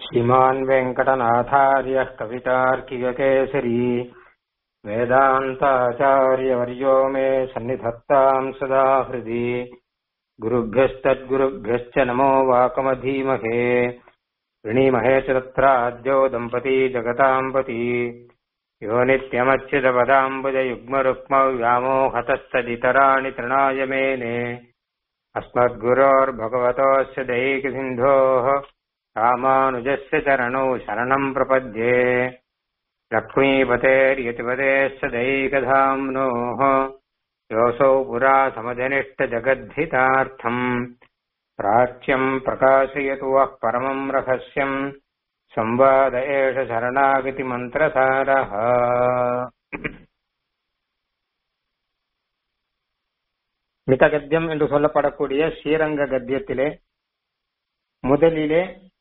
श्रीमान् वेङ्कटनाथार्यः कवितार्किककेसरी वेदान्ताचार्यवर्यो मे सन्निधत्ताम् सदा हृदि गुरुभ्यस्तद्गुरुभ्यश्च नमो वाकमधीमहे ऋणीमहे च तत्राद्यो दम्पती जगताम्पती यो नित्यमच्युतपदाम्बुजयुग्मरुक्मव्यामोहतस्तदितराणि तृणाय मेने अस्मद्गुरोर्भगवतोऽस्य दैकसिन्धोः रामानुजस्य चरणौ शरणम् प्रपद्ये लक्ष्मीपतेर्यतिपदेश्च दैकधाम्नोः योऽसौ पुरा समजनिष्टजगद्धितार्थम् प्राच्यम् प्रकाशयतु वः परमम् रहस्यम् संवाद एष शरणागतिमन्त्रसारः மிதகத்தியம் என்று சொல்லப்படக்கூடிய ஸ்ரீரங்க கத்தியத்திலே முதலிலே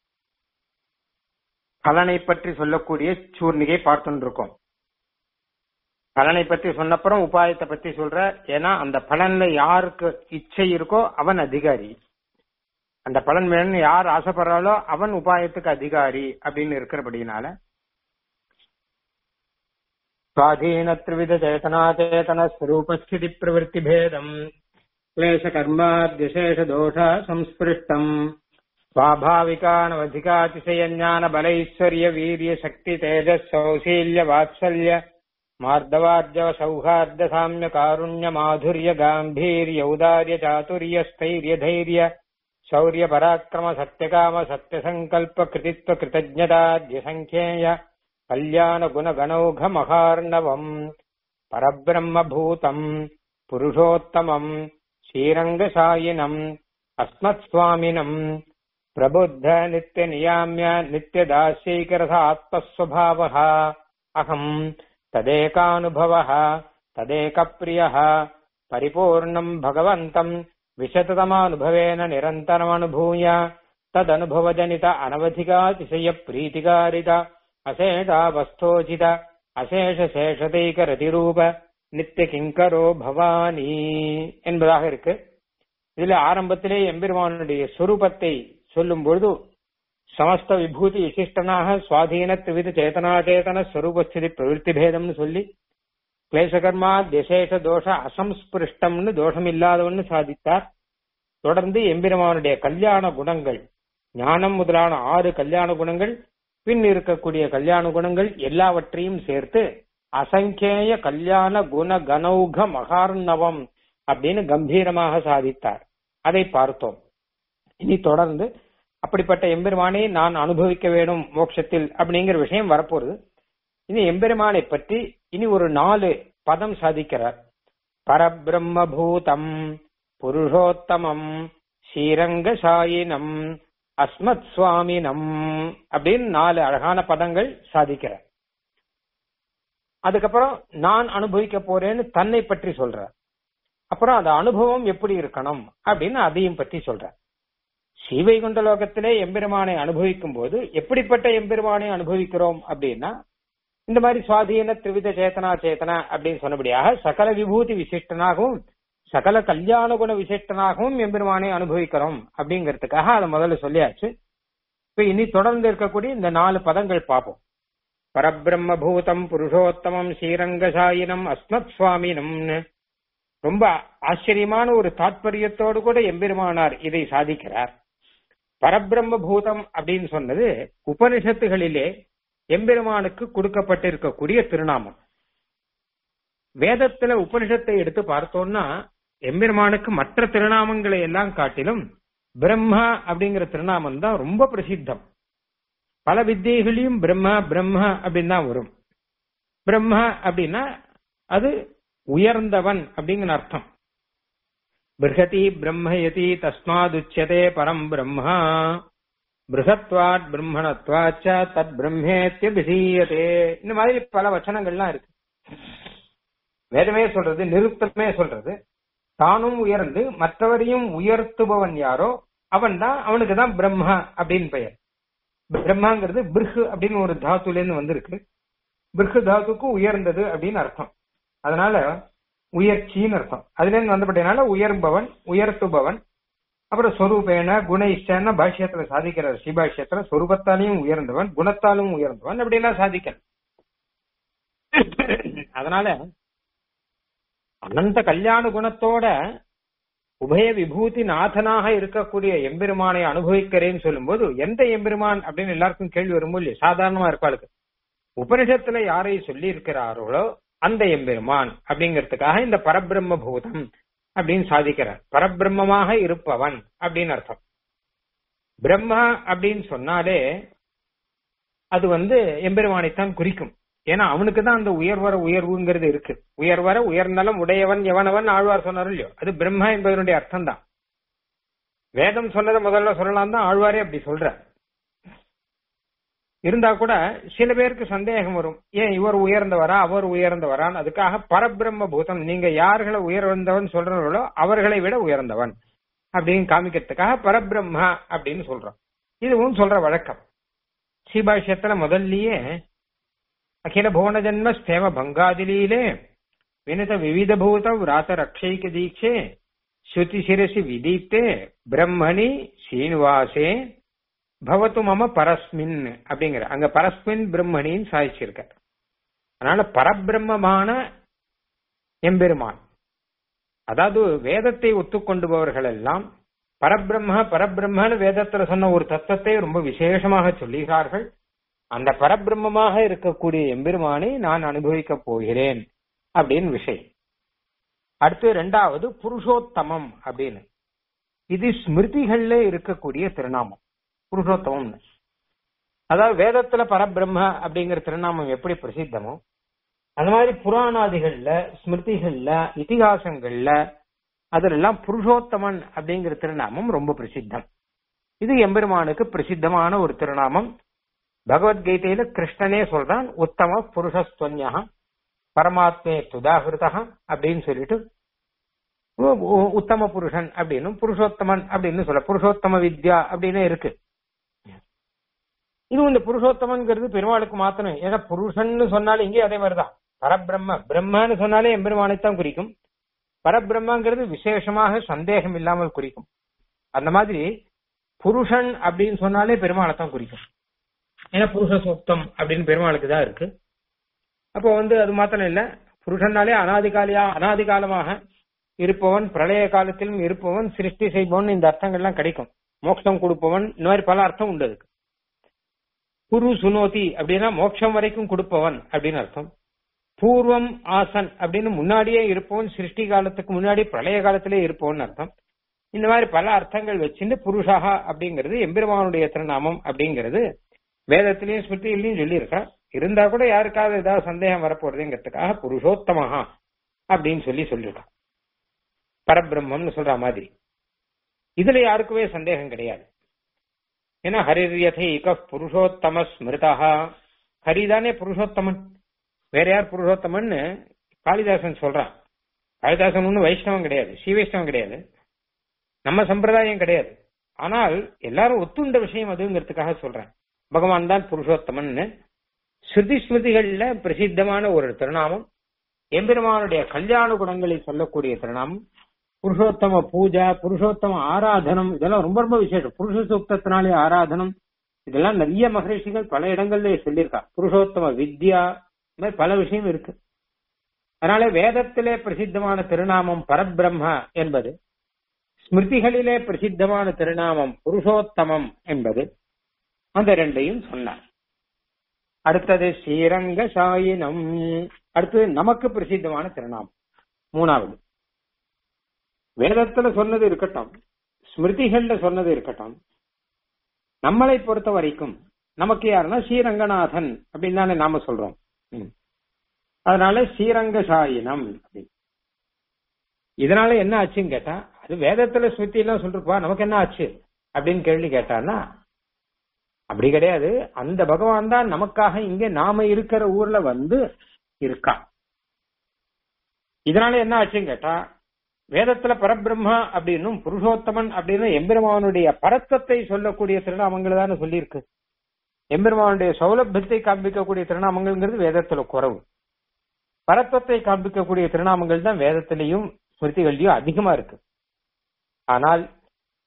பலனை பற்றி சொல்லக்கூடிய சூர்ணிகை பார்த்துருக்கோம் பலனை பற்றி சொன்னப்புறம் உபாயத்தை பத்தி சொல்ற ஏன்னா அந்த பலன்ல யாருக்கு இச்சை இருக்கோ அவன் அதிகாரி அந்த பலன் வேணும்னு யார் ஆசைப்படுறாலோ அவன் உபாயத்துக்கு அதிகாரி அப்படின்னு இருக்கிறபடினால சுவாதீன திரிவித சேதனா சேதன ஸ்வரூபஸ்திதி பிரவருத்தி பேதம் क्लेश कर्माद्यशेष दोष संस्पृष्टम् स्वाभाविकानवधिकातिशयज्ञान बलैश्वर्य वीर्य शक्ति तेजः सौशील्य वात्सल्य मार्दवार्जव सौहार्द साम्य कारुण्य माधुर्य गाम्भीर्य औदार्य चातुर्य स्थैर्य धैर्य शौर्य पराक्रम सत्यकाम सत्यसङ्कल्प कृतित्व कृतज्ञताद्य सङ्ख्येय कल्याण गुण गणौघ महार्णवम् परब्रह्मभूतम् पुरुषोत्तमम् श्रीरङ्गशायिनम् अस्मत्स्वामिनम् प्रबुद्ध नित्यनियाम्य नित्यदास्यैकरथ आत्मस्वभावः अहम् तदेकानुभवः तदेकप्रियः परिपूर्णम् भगवन्तम् विशततमानुभवेन निरन्तरमनुभूय तदनुभवजनित अनवधिकातिशयप्रीतिकारित अशेषावस्थोचित अशेषशेषदैकरतिरूप நித்திய கிங்கரோ பவானி என்பதாக இருக்கு இதுல ஆரம்பத்திலே எம்பெருமானுடைய சொரூபத்தை சொல்லும் பொழுது சமஸ்த விபூதி விசிஷ்டனாக சுவாதீன திவித சேதனாச்சேதன ஸ்வரூபஸ்திதி பிரவருத்தி பேதம்னு சொல்லி கிளேசகர்மா திசேஷ தோஷ அசம்ஸ்பிருஷ்டம்னு தோஷம் இல்லாதவன்னு சாதித்தார் தொடர்ந்து எம்பெருமானுடைய கல்யாண குணங்கள் ஞானம் முதலான ஆறு கல்யாண குணங்கள் பின் இருக்கக்கூடிய கல்யாண குணங்கள் எல்லாவற்றையும் சேர்த்து அசங்கேய கல்யாண குண கனௌக மகார்ணவம் அப்படின்னு கம்பீரமாக சாதித்தார் அதை பார்த்தோம் இனி தொடர்ந்து அப்படிப்பட்ட எம்பெருமானை நான் அனுபவிக்க வேணும் மோட்சத்தில் அப்படிங்கிற விஷயம் வரப்போறது இனி எம்பெருமானை பற்றி இனி ஒரு நாலு பதம் சாதிக்கிறார் பரபிரம்ம பூதம் புருஷோத்தமம் ஸ்ரீரங்க சாயினம் அஸ்மத் சுவாமினம் அப்படின்னு நாலு அழகான பதங்கள் சாதிக்கிறார் அதுக்கப்புறம் நான் அனுபவிக்க போறேன்னு தன்னை பற்றி சொல்ற அப்புறம் அந்த அனுபவம் எப்படி இருக்கணும் அப்படின்னு அதையும் பற்றி சொல்ற ஸ்ரீவைகுண்ட லோகத்திலே எம்பெருமானை அனுபவிக்கும் போது எப்படிப்பட்ட எம்பெருமானை அனுபவிக்கிறோம் அப்படின்னா இந்த மாதிரி சுவாதீன திரிவித சேத்தனா சேத்தனா அப்படின்னு சொன்னபடியாக சகல விபூதி விசிஷ்டனாகவும் சகல கல்யாண குண விசிஷ்டனாகவும் எம்பெருமானை அனுபவிக்கிறோம் அப்படிங்கிறதுக்காக அதை முதல்ல சொல்லியாச்சு இப்ப இனி தொடர்ந்து இருக்கக்கூடிய இந்த நாலு பதங்கள் பார்ப்போம் பரபிரம்மபூதம் புருஷோத்தமம் ஸ்ரீரங்கசாயினம் அஸ்மத் சுவாமினம் ரொம்ப ஆச்சரியமான ஒரு தாத்பரியத்தோடு கூட எம்பெருமானார் இதை சாதிக்கிறார் பரபிரம்ம பூதம் அப்படின்னு சொன்னது உபனிஷத்துகளிலே எம்பெருமானுக்கு கொடுக்கப்பட்டிருக்கக்கூடிய திருநாமம் வேதத்துல உபனிஷத்தை எடுத்து பார்த்தோம்னா எம்பெருமானுக்கு மற்ற திருநாமங்களை எல்லாம் காட்டிலும் பிரம்மா அப்படிங்கிற திருநாமம் தான் ரொம்ப பிரசித்தம் பல வித்தியைகளையும் பிரம்ம பிரம்ம அப்படின்னு தான் வரும் பிரம்ம அப்படின்னா அது உயர்ந்தவன் அப்படிங்கிற அர்த்தம் பிருகதி பிரம்மயதி தஸ்மாத் உச்சதே பரம் பிரம்மா பிருகத்வாட் பிரம்மணத்வாச்ச தத் பிரம்மேத்தியபிசீயதே இந்த மாதிரி பல வச்சனங்கள்லாம் இருக்கு வேதமே சொல்றது நிருத்தமே சொல்றது தானும் உயர்ந்து மற்றவரையும் உயர்த்துபவன் யாரோ அவன் தான் அவனுக்கு தான் பிரம்ம அப்படின்னு பெயர் பிரம்மாங்கிறது பிருஹு அப்படின்னு ஒரு தாத்துல இருந்து வந்திருக்கு பிருஹு தாத்துக்கு உயர்ந்தது அப்படின்னு அர்த்தம் அதனால உயர்ச்சின்னு அர்த்தம் அதுல இருந்து வந்தபடினால உயர்பவன் உயர்த்துபவன் அப்புறம் சொரூபேன குண இஷ்டன்னா பாஷ்யத்துல சாதிக்கிறார் ஸ்ரீபாஷ்யத்துல சொரூபத்தாலையும் உயர்ந்தவன் குணத்தாலும் உயர்ந்தவன் அப்படி எல்லாம் சாதிக்க அதனால அனந்த கல்யாண குணத்தோட உபய விபூதி நாதனாக இருக்கக்கூடிய எம்பெருமானை அனுபவிக்கிறேன்னு சொல்லும்போது எந்த எம்பெருமான் அப்படின்னு எல்லாருக்கும் கேள்வி வரும்போது இல்லையா சாதாரணமா இருப்பாளுக்கு உபனிஷத்துல யாரை சொல்லி இருக்கிறார்களோ அந்த எம்பெருமான் அப்படிங்கிறதுக்காக இந்த பரபிரம்ம பூதம் அப்படின்னு சாதிக்கிறார் பரபிரம்மமாக இருப்பவன் அப்படின்னு அர்த்தம் பிரம்மா அப்படின்னு சொன்னாலே அது வந்து எம்பெருமானைத்தான் குறிக்கும் ஏன்னா அவனுக்கு தான் அந்த உயர்வர உயர்வுங்கிறது இருக்கு உயர்வர உயர்நலம் உடையவன் எவனவன் ஆழ்வார் சொன்னார் இல்லையோ அது பிரம்மா என்பதனுடைய அர்த்தம் தான் வேதம் சொன்னதை முதல்ல சொல்லலாம் தான் ஆழ்வாரே அப்படி சொல்ற இருந்தா கூட சில பேருக்கு சந்தேகம் வரும் ஏன் இவர் உயர்ந்தவரா அவர் உயர்ந்தவரான் அதுக்காக பரபிரம்ம பூதம் நீங்க யார்களை உயர்ந்தவன் சொல்றீங்களோ அவர்களை விட உயர்ந்தவன் அப்படின்னு காமிக்கிறதுக்காக பரபிரம்மா அப்படின்னு சொல்றோம் இதுவும் சொல்ற வழக்கம் ஸ்ரீபாஷ்யத்துல முதல்லயே அகில புவன ஜன்ம ஸ்தேம பங்காதிலீலே வினத விவித பூத விராத ரக்ஷைக தீட்சே ஸ்ருதி சிரசி விதீப்தே பிரம்மணி சீனிவாசே பவத்து மம பரஸ்மின் அப்படிங்கிற அங்க பரஸ்மின் பிரம்மணின்னு சாதிச்சிருக்க அதனால பரபிரம்மமான எம்பெருமான் அதாவது வேதத்தை ஒத்துக்கொண்டுபவர்கள் எல்லாம் பரபிரம்ம பரபிரம்மன்னு வேதத்துல சொன்ன ஒரு தத்துவத்தை ரொம்ப விசேஷமாக சொல்லுகிறார்கள் அந்த பரபிரம்மமாக இருக்கக்கூடிய எம்பெருமானை நான் அனுபவிக்க போகிறேன் அப்படின்னு விஷயம் அடுத்து ரெண்டாவது புருஷோத்தமம் அப்படின்னு இது ஸ்மிருதிகள்ல இருக்கக்கூடிய திருநாமம் புருஷோத்தமம்னு அதாவது வேதத்துல பரபிரம்ம அப்படிங்கிற திருநாமம் எப்படி பிரசித்தமோ அது மாதிரி புராணாதிகள்ல ஸ்மிருதிகள்ல இதிகாசங்கள்ல அதுலெல்லாம் புருஷோத்தமன் அப்படிங்கிற திருநாமம் ரொம்ப பிரசித்தம் இது எம்பெருமானுக்கு பிரசித்தமான ஒரு திருநாமம் பகவத்கீதையில கிருஷ்ணனே சொல்றான் உத்தம புருஷஸ்துவன்யா பரமாத்மே துதாகிருதா அப்படின்னு சொல்லிட்டு உத்தம புருஷன் அப்படின்னு புருஷோத்தமன் அப்படின்னு சொல்ல புருஷோத்தம வித்யா அப்படின்னு இருக்கு இது இந்த புருஷோத்தமன்கிறது பெருமாளுக்கு மாத்தணும் ஏன்னா புருஷன்னு சொன்னாலும் இங்கே அதே மாதிரிதான் பரபிரம்ம பிரம்மன்னு சொன்னாலே எம்பெருமானைத்தான் குறிக்கும் பரபிரம்மங்கிறது விசேஷமாக சந்தேகம் இல்லாமல் குறிக்கும் அந்த மாதிரி புருஷன் அப்படின்னு சொன்னாலே பெருமாளை தான் குறிக்கும் ஏன்னா புருஷ சொத்தம் அப்படின்னு பெருமாளுக்கு தான் இருக்கு அப்போ வந்து அது மாத்திரம் இல்ல புருஷன்னாலே அனாதிகாலியா அனாதிகாலமாக இருப்பவன் பிரளய காலத்திலும் இருப்பவன் சிருஷ்டி செய்பவன் இந்த அர்த்தங்கள்லாம் கிடைக்கும் மோட்சம் கொடுப்பவன் இந்த மாதிரி பல அர்த்தம் உண்டு அதுக்கு குரு சுனோதி அப்படின்னா மோட்சம் வரைக்கும் கொடுப்பவன் அப்படின்னு அர்த்தம் பூர்வம் ஆசன் அப்படின்னு முன்னாடியே இருப்பவன் சிருஷ்டி காலத்துக்கு முன்னாடி பிரளய காலத்திலே இருப்பவன் அர்த்தம் இந்த மாதிரி பல அர்த்தங்கள் வச்சுட்டு புருஷா அப்படிங்கிறது எம்பெருமானுடைய திருநாமம் அப்படிங்கிறது வேதத்திலையும் ஸ்மிருதியிலையும் சொல்லியிருக்கா இருந்தா கூட யாருக்காவது ஏதாவது சந்தேகம் வரப்போறதுங்கிறதுக்காக புருஷோத்தமஹா அப்படின்னு சொல்லி சொல்லியிருக்கா பரபிரம்மம்னு சொல்ற மாதிரி இதுல யாருக்குமே சந்தேகம் கிடையாது ஏன்னா ஹரிரியதைக புருஷோத்தம ஸ்மிருதா ஹரிதானே புருஷோத்தமன் வேற யார் புருஷோத்தமன்னு காளிதாசன் சொல்றான் காளிதாசன் ஒன்னும் வைஷ்ணவம் கிடையாது ஸ்ரீ வைஷ்ணவம் கிடையாது நம்ம சம்பிரதாயம் கிடையாது ஆனால் எல்லாரும் ஒத்துண்ட விஷயம் அதுங்கிறதுக்காக சொல்றேன் பகவான் தான் புருஷோத்தமன் ஸ்ருதி ஸ்மிருதிகள்ல பிரசித்தமான ஒரு திருநாமம் எம்பெருமானுடைய கல்யாண குணங்களை சொல்லக்கூடிய திருநாமம் புருஷோத்தம பூஜா புருஷோத்தம ஆராதனம் இதெல்லாம் ரொம்ப ரொம்ப விசேஷம் புருஷ சூக்தத்தினாலே ஆராதனம் இதெல்லாம் நிறைய மகரிஷிகள் பல இடங்கள்ல சொல்லியிருக்கா புருஷோத்தம வித்யா இந்த மாதிரி பல விஷயம் இருக்கு அதனால வேதத்திலே பிரசித்தமான திருநாமம் பரபிரம்ம என்பது ஸ்மிருதிகளிலே பிரசித்தமான திருநாமம் புருஷோத்தமம் என்பது அந்த ரெண்டையும் சொன்னார் அடுத்தது ஸ்ரீரங்க சாயினம் அடுத்தது நமக்கு பிரசித்தமான திருநாமம் மூணாவது வேதத்துல சொன்னது இருக்கட்டும் ஸ்மிருதிகள்ல சொன்னது இருக்கட்டும் நம்மளை பொறுத்த வரைக்கும் நமக்கு யாருன்னா ஸ்ரீரங்கநாதன் அப்படின்னு தானே நாம சொல்றோம் அதனால ஸ்ரீரங்க சாயினம் இதனால என்ன ஆச்சுன்னு கேட்டா அது வேதத்துல ஸ்மிருதி எல்லாம் சொல்லிருப்பா நமக்கு என்ன ஆச்சு அப்படின்னு கேள்வி கேட்டான்னா அப்படி கிடையாது அந்த பகவான் தான் நமக்காக இங்க நாம இருக்கிற ஊர்ல வந்து இருக்கா இதனால என்ன ஆச்சுன்னு கேட்டா வேதத்துல பரபிரம்மா அப்படின்னும் புருஷோத்தமன் அப்படின்னு எம்பெருமானுடைய பரத்தத்தை சொல்லக்கூடிய திருநாமங்கள் தானே சொல்லியிருக்கு எம்பெருமானுடைய சௌலபியத்தை காண்பிக்கக்கூடிய திருநாமங்கள்ங்கிறது வேதத்துல குறவு பரத்தத்தை காண்பிக்கக்கூடிய திருநாமங்கள் தான் வேதத்திலையும் ஸ்மிருதிகள்லயும் அதிகமா இருக்கு ஆனால்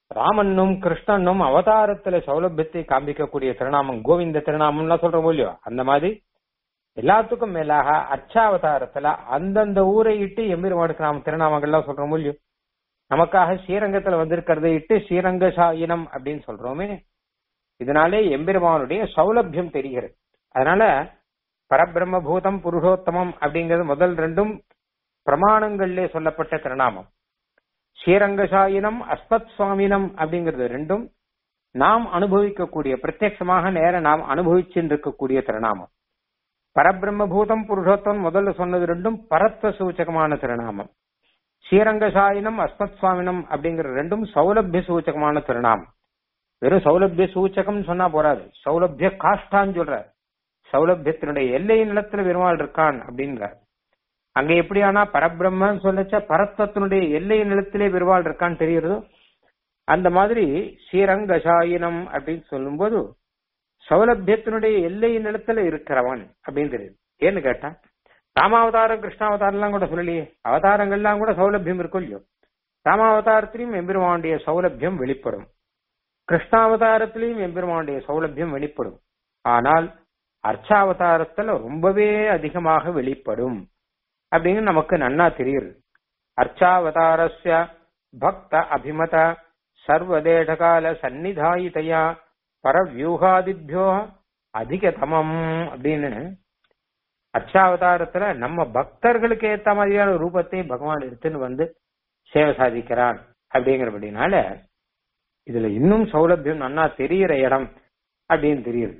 ராமனும் கிருஷ்ணனும் அவதாரத்துல சௌலபியத்தை காண்பிக்கக்கூடிய திருநாமம் கோவிந்த திருநாமம்லாம் சொல்றோம் இல்லையோ அந்த மாதிரி எல்லாத்துக்கும் மேலாக அர்ச்சாவதாரத்துல அந்தந்த ஊரை இட்டு எம்பெருமானுக்கு நாம திருநாமங்கள்லாம் சொல்றோம் இல்லையோ நமக்காக ஸ்ரீரங்கத்துல வந்திருக்கிறதை இட்டு ஸ்ரீரங்க சாயினம் அப்படின்னு சொல்றோமே இதனாலே எம்பெருமானுடைய சௌலபியம் தெரிகிறது அதனால பரபிரம்ம பூதம் புருஷோத்தமம் அப்படிங்கிறது முதல் ரெண்டும் பிரமாணங்களிலே சொல்லப்பட்ட திருநாமம் ஸ்ரீரங்கசாயினம் அஸ்மத் சுவாமினம் அப்படிங்கிறது ரெண்டும் நாம் அனுபவிக்கக்கூடிய பிரத்யட்சமாக நேர நாம் அனுபவிச்சுட்டு இருக்கக்கூடிய திருநாமம் பரபிரம்ம பூதம் புருஷோத்தம் முதல்ல சொன்னது ரெண்டும் பரத்வ சூச்சகமான திருநாமம் ஸ்ரீரங்கசாயினம் அஸ்மத் சுவாமினம் அப்படிங்கிற ரெண்டும் சௌலபிய சூச்சகமான திருநாமம் வெறும் சௌலபிய சூச்சகம் சொன்னா போறாது சௌலபிய காஷ்டான்னு சொல்ற சௌலபியத்தினுடைய எல்லை நிலத்துல பெருமாள் இருக்கான் அப்படின்றார் அங்க எப்படி ஆனா பரபிரம்மன்னு சொல்லச்ச பரத்வத்தினுடைய எல்லை நிலத்திலே பெருமாள் இருக்கான்னு தெரியுறதோ அந்த மாதிரி ஸ்ரீரங்கசாயினம் அப்படின்னு சொல்லும்போது சௌலபியத்தினுடைய எல்லை நிலத்துல இருக்கிறவன் அப்படின்னு தெரியுது ஏன்னு கேட்டா ராமாவதாரம் கிருஷ்ணாவதாரம் எல்லாம் கூட சொல்லலையே அவதாரங்கள்லாம் கூட சௌலபியம் இருக்கும் இல்லையோ ராமாவதாரத்திலையும் எம்பெருமானுடைய சௌலபியம் வெளிப்படும் கிருஷ்ணாவதாரத்திலையும் எம்பெருமானுடைய சௌலபியம் வெளிப்படும் ஆனால் அர்ச்சாவதாரத்துல ரொம்பவே அதிகமாக வெளிப்படும் அப்படின்னு நமக்கு நன்னா தெரியுது அர்ச்சாவதாரஸ்ய பக்த அபிமத சர்வதேடகால சந்நிதாயிதையா பரவியூகாதிபியோ அதிகதமம் அப்படின்னு அர்ச்சாவதாரத்துல நம்ம பக்தர்களுக்கு ஏத்த மாதிரியான ரூபத்தை பகவான் எடுத்துன்னு வந்து சேவை சாதிக்கிறான் அப்படிங்கிறபடினால இதுல இன்னும் சௌலபியம் நன்னா தெரியிற இடம் அப்படின்னு தெரியுது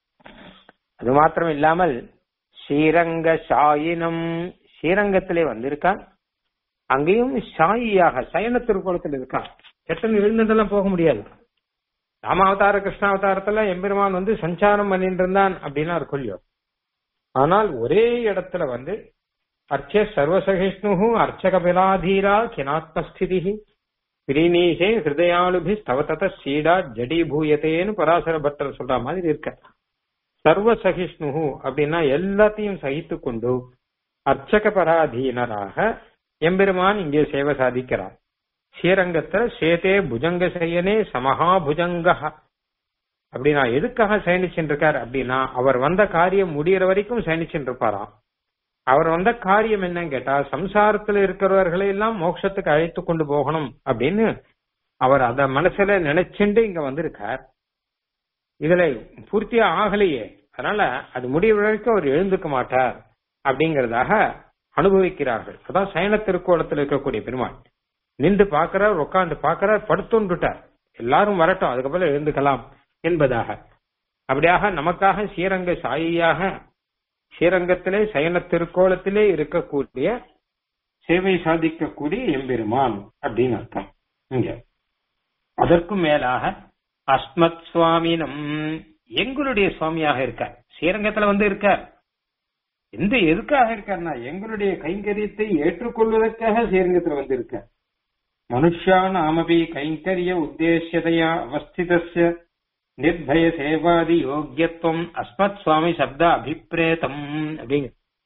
அது மாத்திரம் இல்லாமல் ஸ்ரீரங்க சாயினம் ஸ்ரீரங்கத்திலே வந்திருக்கான் அங்கேயும் சாயியாக சயன திருக்கோலத்தில் இருக்கான் சட்டன் எழுந்ததெல்லாம் போக முடியாது ராமாவதார கிருஷ்ணாவதாரத்துல எம்பெருமான் வந்து சஞ்சாரம் பண்ணிட்டு இருந்தான் அப்படின்னா இருக்கும் இல்லையோ ஆனால் ஒரே இடத்துல வந்து அர்ச்ச சர்வசகிஷ்ணு அர்ச்சக பிலாதீரா கிணாத்மஸ்திதி பிரிநீசே ஹிருதயாளுபி ஸ்தவதத சீடா ஜடீபூயத்தேன்னு பராசர பட்டர் சொல்ற மாதிரி இருக்க சர்வ சகிஷ்ணு அப்படின்னா எல்லாத்தையும் சகித்து கொண்டு அர்ச்சக பராதீனராக எம்பெருமான் இங்கே சேவை சாதிக்கிறார் ஸ்ரீரங்கத்துல சேதே புஜங்க செய்யனே சமஹா புஜங்க அப்படின்னா எதுக்காக சயனிச்சுட்டு இருக்கார் அப்படின்னா அவர் வந்த காரியம் முடியற வரைக்கும் சயனிச்சுட்டு இருப்பாராம் அவர் வந்த காரியம் என்னன்னு கேட்டா சம்சாரத்துல இருக்கிறவர்களை எல்லாம் மோட்சத்துக்கு அழைத்து கொண்டு போகணும் அப்படின்னு அவர் அத மனசுல நினைச்சுண்டு இங்க வந்திருக்கார் இதுல பூர்த்தியா ஆகலையே அதனால அது முடிவு வரைக்கும் அவர் எழுந்துக்க மாட்டார் அப்படிங்கறதாக அனுபவிக்கிறார்கள் அதான் சயன திருக்கோலத்தில் இருக்கக்கூடிய பெருமாள் நின்று பாக்குறார் உட்கார்ந்து பாக்குறார் படுத்துட்டார் எல்லாரும் வரட்டும் அதுக்கப்புறம் எழுந்துக்கலாம் என்பதாக அப்படியாக நமக்காக ஸ்ரீரங்க சாயியாக ஸ்ரீரங்கத்திலே சயன திருக்கோலத்திலே இருக்கக்கூடிய சேவை சாதிக்கக்கூடிய எம்பெருமான் அப்படின்னு அர்த்தம் இங்க அதற்கும் மேலாக அஸ்மத் சுவாமினம் எங்களுடைய சுவாமியாக இருக்கார் ஸ்ரீரங்கத்துல வந்து இருக்கார் எந்த எதுக்காக இருக்கார்னா எங்களுடைய கைங்கரியத்தை ஏற்றுக்கொள்வதற்காக ஸ்ரீரங்கத்துல வந்து இருக்கார் மனுஷான் ஆமபி கைங்கரிய உத்தேசியதையா அவஸ்திதஸ்ய நிர்பய சேவாதி யோக்கியத்துவம் அஸ்மத் சுவாமி சப்த அபிப்பிரேதம் அப்படிங்க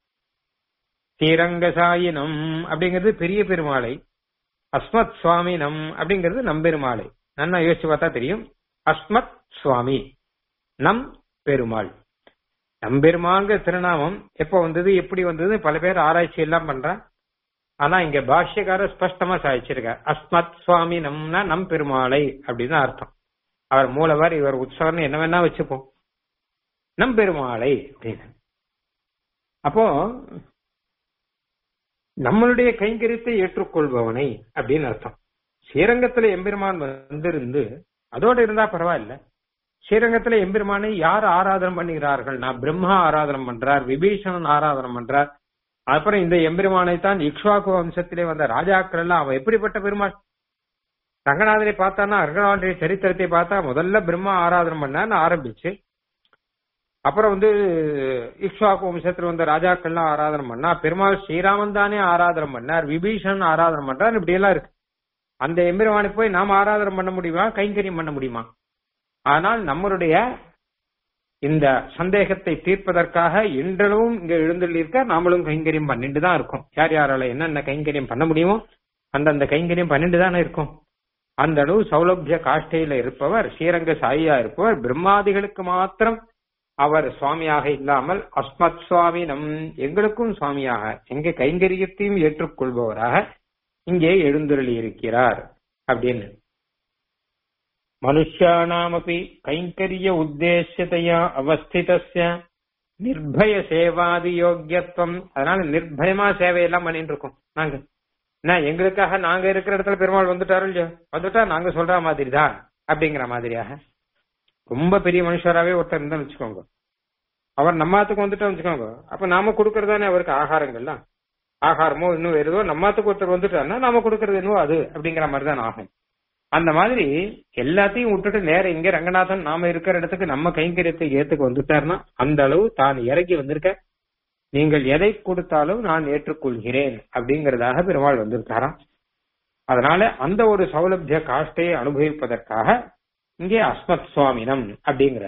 ஸ்ரீரங்கசாயினம் அப்படிங்கிறது பெரிய பெருமாளை அஸ்மத் சுவாமினம் அப்படிங்கிறது நம்பெருமாளை நல்லா யோசிச்சு பார்த்தா தெரியும் அஸ்மத் சுவாமி நம் பெருமாள் நம்பெருமாள்ங்கிற திருநாமம் எப்ப வந்தது எப்படி வந்தது பல பேர் ஆராய்ச்சி எல்லாம் பண்றான் ஆனா இங்க பாஷ்யக்காரர் ஸ்பஷ்டமா சாதிச்சிருக்கார் அஸ்மத் சுவாமி நம்னா நம் பெருமாளை அப்படின்னு அர்த்தம் அவர் மூலவர் இவர் உற்சவர்னு என்ன வேணா வச்சுப்போம் நம் பெருமாளை அப்படின்னு அப்போ நம்மளுடைய கைங்கரியத்தை ஏற்றுக்கொள்பவனை அப்படின்னு அர்த்தம் ஸ்ரீரங்கத்துல எம்பெருமான் வந்திருந்து அதோட இருந்தா பரவாயில்ல ஸ்ரீரங்கத்துல எம்பெருமானை யார் ஆராதனம் பண்ணுகிறார்கள் நான் பிரம்மா ஆராதனம் பண்றார் விபீஷணன் ஆராதனம் பண்றார் அப்புறம் இந்த எம்பெருமானை தான் இக்ஷ்வாக்கு வம்சத்திலே வந்த ராஜாக்கள் எல்லாம் அவன் எப்படிப்பட்ட பெருமாள் ரங்கநாதனை பார்த்தானா ரங்கநாதனுடைய சரித்திரத்தை பார்த்தா முதல்ல பிரம்மா ஆராதனம் பண்ணான்னு ஆரம்பிச்சு அப்புறம் வந்து இக்ஷ்வாக்கு வம்சத்துல வந்த ராஜாக்கள்லாம் ஆராதனம் பண்ணா பெருமாள் ஸ்ரீராமன் தானே ஆராதனம் பண்ணார் விபீஷன் ஆராதனம் பண்றார் இப்படி எல்லாம் இருக்கு அந்த எம்பெருமானை போய் நாம் ஆராதனம் பண்ண முடியுமா கைங்கரியம் பண்ண முடியுமா ஆனால் நம்மளுடைய இந்த சந்தேகத்தை தீர்ப்பதற்காக இன்றளவும் இங்க எழுந்துள்ளிருக்க நாமளும் கைங்கரியம் பண்ணிட்டு தான் இருக்கோம் யார் யாரால என்னென்ன கைங்கரியம் பண்ண முடியுமோ அந்தந்த கைங்கரியம் பண்ணிட்டு தானே இருக்கும் அந்த அளவு சௌலபிய காஷ்டையில இருப்பவர் ஸ்ரீரங்க சாயியா இருப்பவர் பிரம்மாதிகளுக்கு மாத்திரம் அவர் சுவாமியாக இல்லாமல் அஸ்மத் சுவாமி நம் எங்களுக்கும் சுவாமியாக எங்க கைங்கரியத்தையும் ஏற்றுக்கொள்பவராக இங்கே எழுந்தருளி இருக்கிறார் அப்படின்னு மனுஷானாமபி கைங்கரிய உத்தேசியதையா அவஸ்திதஸ்ய நிர்பய சேவாதி யோக்கியத்துவம் அதனால நிர்பயமா சேவையெல்லாம் பண்ணிட்டு இருக்கோம் நாங்க என்ன எங்களுக்காக நாங்க இருக்கிற இடத்துல பெருமாள் வந்துட்டாரோ இல்லையோ வந்துட்டா நாங்க சொல்ற மாதிரி தான் அப்படிங்கிற மாதிரியாக ரொம்ப பெரிய மனுஷராவே ஒருத்தர் இருந்தா வச்சுக்கோங்க அவர் நம்மாத்துக்கு வந்துட்டா வச்சுக்கோங்க அப்ப நாம கொடுக்கறதானே அவருக்கு ஆகாரங்கள்லாம் ஆகாரமோ இன்னும் வேறதோ நம்மாத்துக்கு ஒருத்தர் வந்துட்டாருன்னா நாம கொடுக்கறது என்னவோ அது அப்படிங்கிற மாதிரி தான் ஆகும் அந்த மாதிரி எல்லாத்தையும் விட்டுட்டு நேர இங்க ரங்கநாதன் நாம இருக்கிற இடத்துக்கு நம்ம கைங்கரியத்தை ஏத்துக்கு வந்துட்டாருன்னா அந்த அளவு தான் இறங்கி வந்திருக்க நீங்கள் எதை கொடுத்தாலும் நான் ஏற்றுக்கொள்கிறேன் அப்படிங்கறதாக பெருமாள் வந்திருக்காராம் அதனால அந்த ஒரு சௌலபிய காஷ்டையை அனுபவிப்பதற்காக இங்கே அஸ்மத் சுவாமினம் அப்படிங்கிற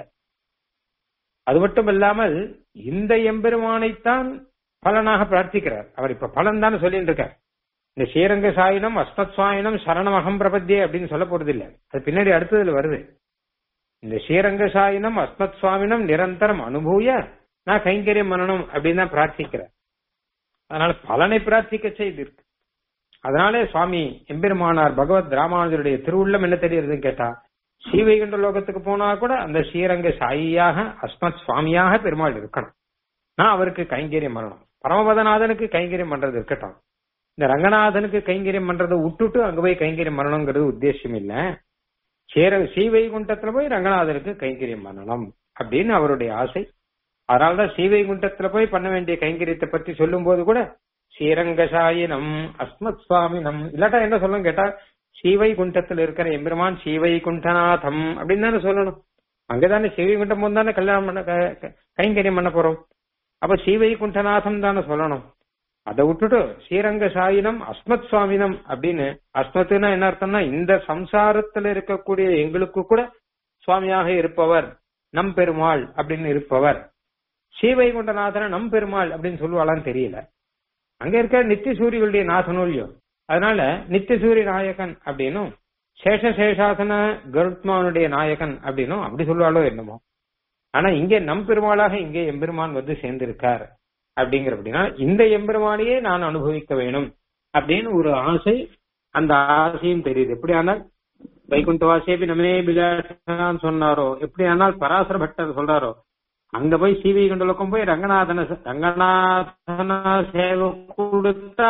அது மட்டும் இல்லாமல் இந்த எம்பெருமானைத்தான் பலனாக பிரார்த்திக்கிறார் அவர் இப்ப பலன் தானே சொல்லிட்டு இருக்கார் இந்த ஸ்ரீரங்க சாயினம் அஸ்மத் சுவாயினம் சரணமகம் பிரபத்தியே அப்படின்னு சொல்ல போறது இல்ல அது பின்னாடி அடுத்ததுல வருது இந்த ஸ்ரீரங்க சாயினம் அஸ்மத் சுவாமினம் நிரந்தரம் அனுபூய நான் கைங்கரியம் பண்ணணும் அப்படின்னு தான் பிரார்த்திக்கிறேன் அதனால பலனை பிரார்த்திக்க செய்து இருக்கு அதனாலே சுவாமி எம்பெருமானார் பகவத் ராமானுஜருடைய திருவுள்ளம் என்ன தெரியுதுன்னு கேட்டா ஸ்ரீவைகுண்ட லோகத்துக்கு போனா கூட அந்த ஸ்ரீரங்க சாயியாக அஸ்மத் சுவாமியாக பெருமாள் இருக்கணும் நான் அவருக்கு கைங்கரியம் பண்ணணும் பரமபதநாதனுக்கு கைங்கரியம் பண்றது இருக்கட்டும் இந்த ரங்கநாதனுக்கு கைங்கரியம் பண்றதை விட்டுட்டு அங்க போய் கைங்கரியம் பண்ணணுங்கிறது உத்தேசம் இல்ல சேர ஸ்ரீவைகுண்டத்துல போய் ரங்கநாதனுக்கு கைங்கரியம் பண்ணணும் அப்படின்னு அவருடைய ஆசை அதனாலதான் ஸ்ரீவைகுண்டத்துல போய் பண்ண வேண்டிய கைங்கரியத்தை பத்தி சொல்லும் போது கூட ஸ்ரீரங்கசாயினம் அஸ்மத் சுவாமினம் இல்லாட்டா என்ன சொல்லணும் கேட்டா ஸ்ரீவைகுண்டத்துல இருக்கிற எம்பெருமான் ஸ்ரீவைகுண்டநாதம் அப்படின்னு தானே சொல்லணும் அங்கதானே ஸ்ரீவைகுண்டம் போது தானே கல்யாணம் பண்ண க- க- கைங்கரியம் பண்ண போறோம் அப்ப ஸ்ரீவைகுண்டநாதம் தானே சொல்லணும் அதை விட்டுட்டு ஸ்ரீரங்க சாயினம் அஸ்மத் சுவாமினம் அப்படின்னு அஸ்மத்துனா என்ன அர்த்தம்னா இந்த சம்சாரத்துல இருக்கக்கூடிய எங்களுக்கு கூட சுவாமியாக இருப்பவர் நம் பெருமாள் அப்படின்னு இருப்பவர் ஸ்ரீவைகுண்டநாதன நம் பெருமாள் அப்படின்னு சொல்லுவாளான்னு தெரியல அங்க இருக்க நித்திய சூரியனுடைய நாசனும் இல்லையோ அதனால நித்திய சூரிய நாயகன் அப்படின்னும் சேஷ சேஷாசன கருத்மானுடைய நாயகன் அப்படின்னும் அப்படி சொல்லுவாளோ என்னமோ ஆனா இங்கே நம் பெருமாளாக இங்கே எம்பெருமான் வந்து சேர்ந்திருக்கார் அப்படிங்கிற அப்படின்னா இந்த எம்பெருமானையே நான் அனுபவிக்க வேணும் அப்படின்னு ஒரு ஆசை அந்த ஆசையும் தெரியுது எப்படி ஆனால் வைகுண்ட வாசேபி நமே பிலான்னு சொன்னாரோ எப்படி ஆனால் பராசர பட்டர் சொல்றாரோ அங்க போய் சீவி குண்டலுக்கும் போய் ரங்கநாதன ரங்கநாதன சேவை கொடுத்தா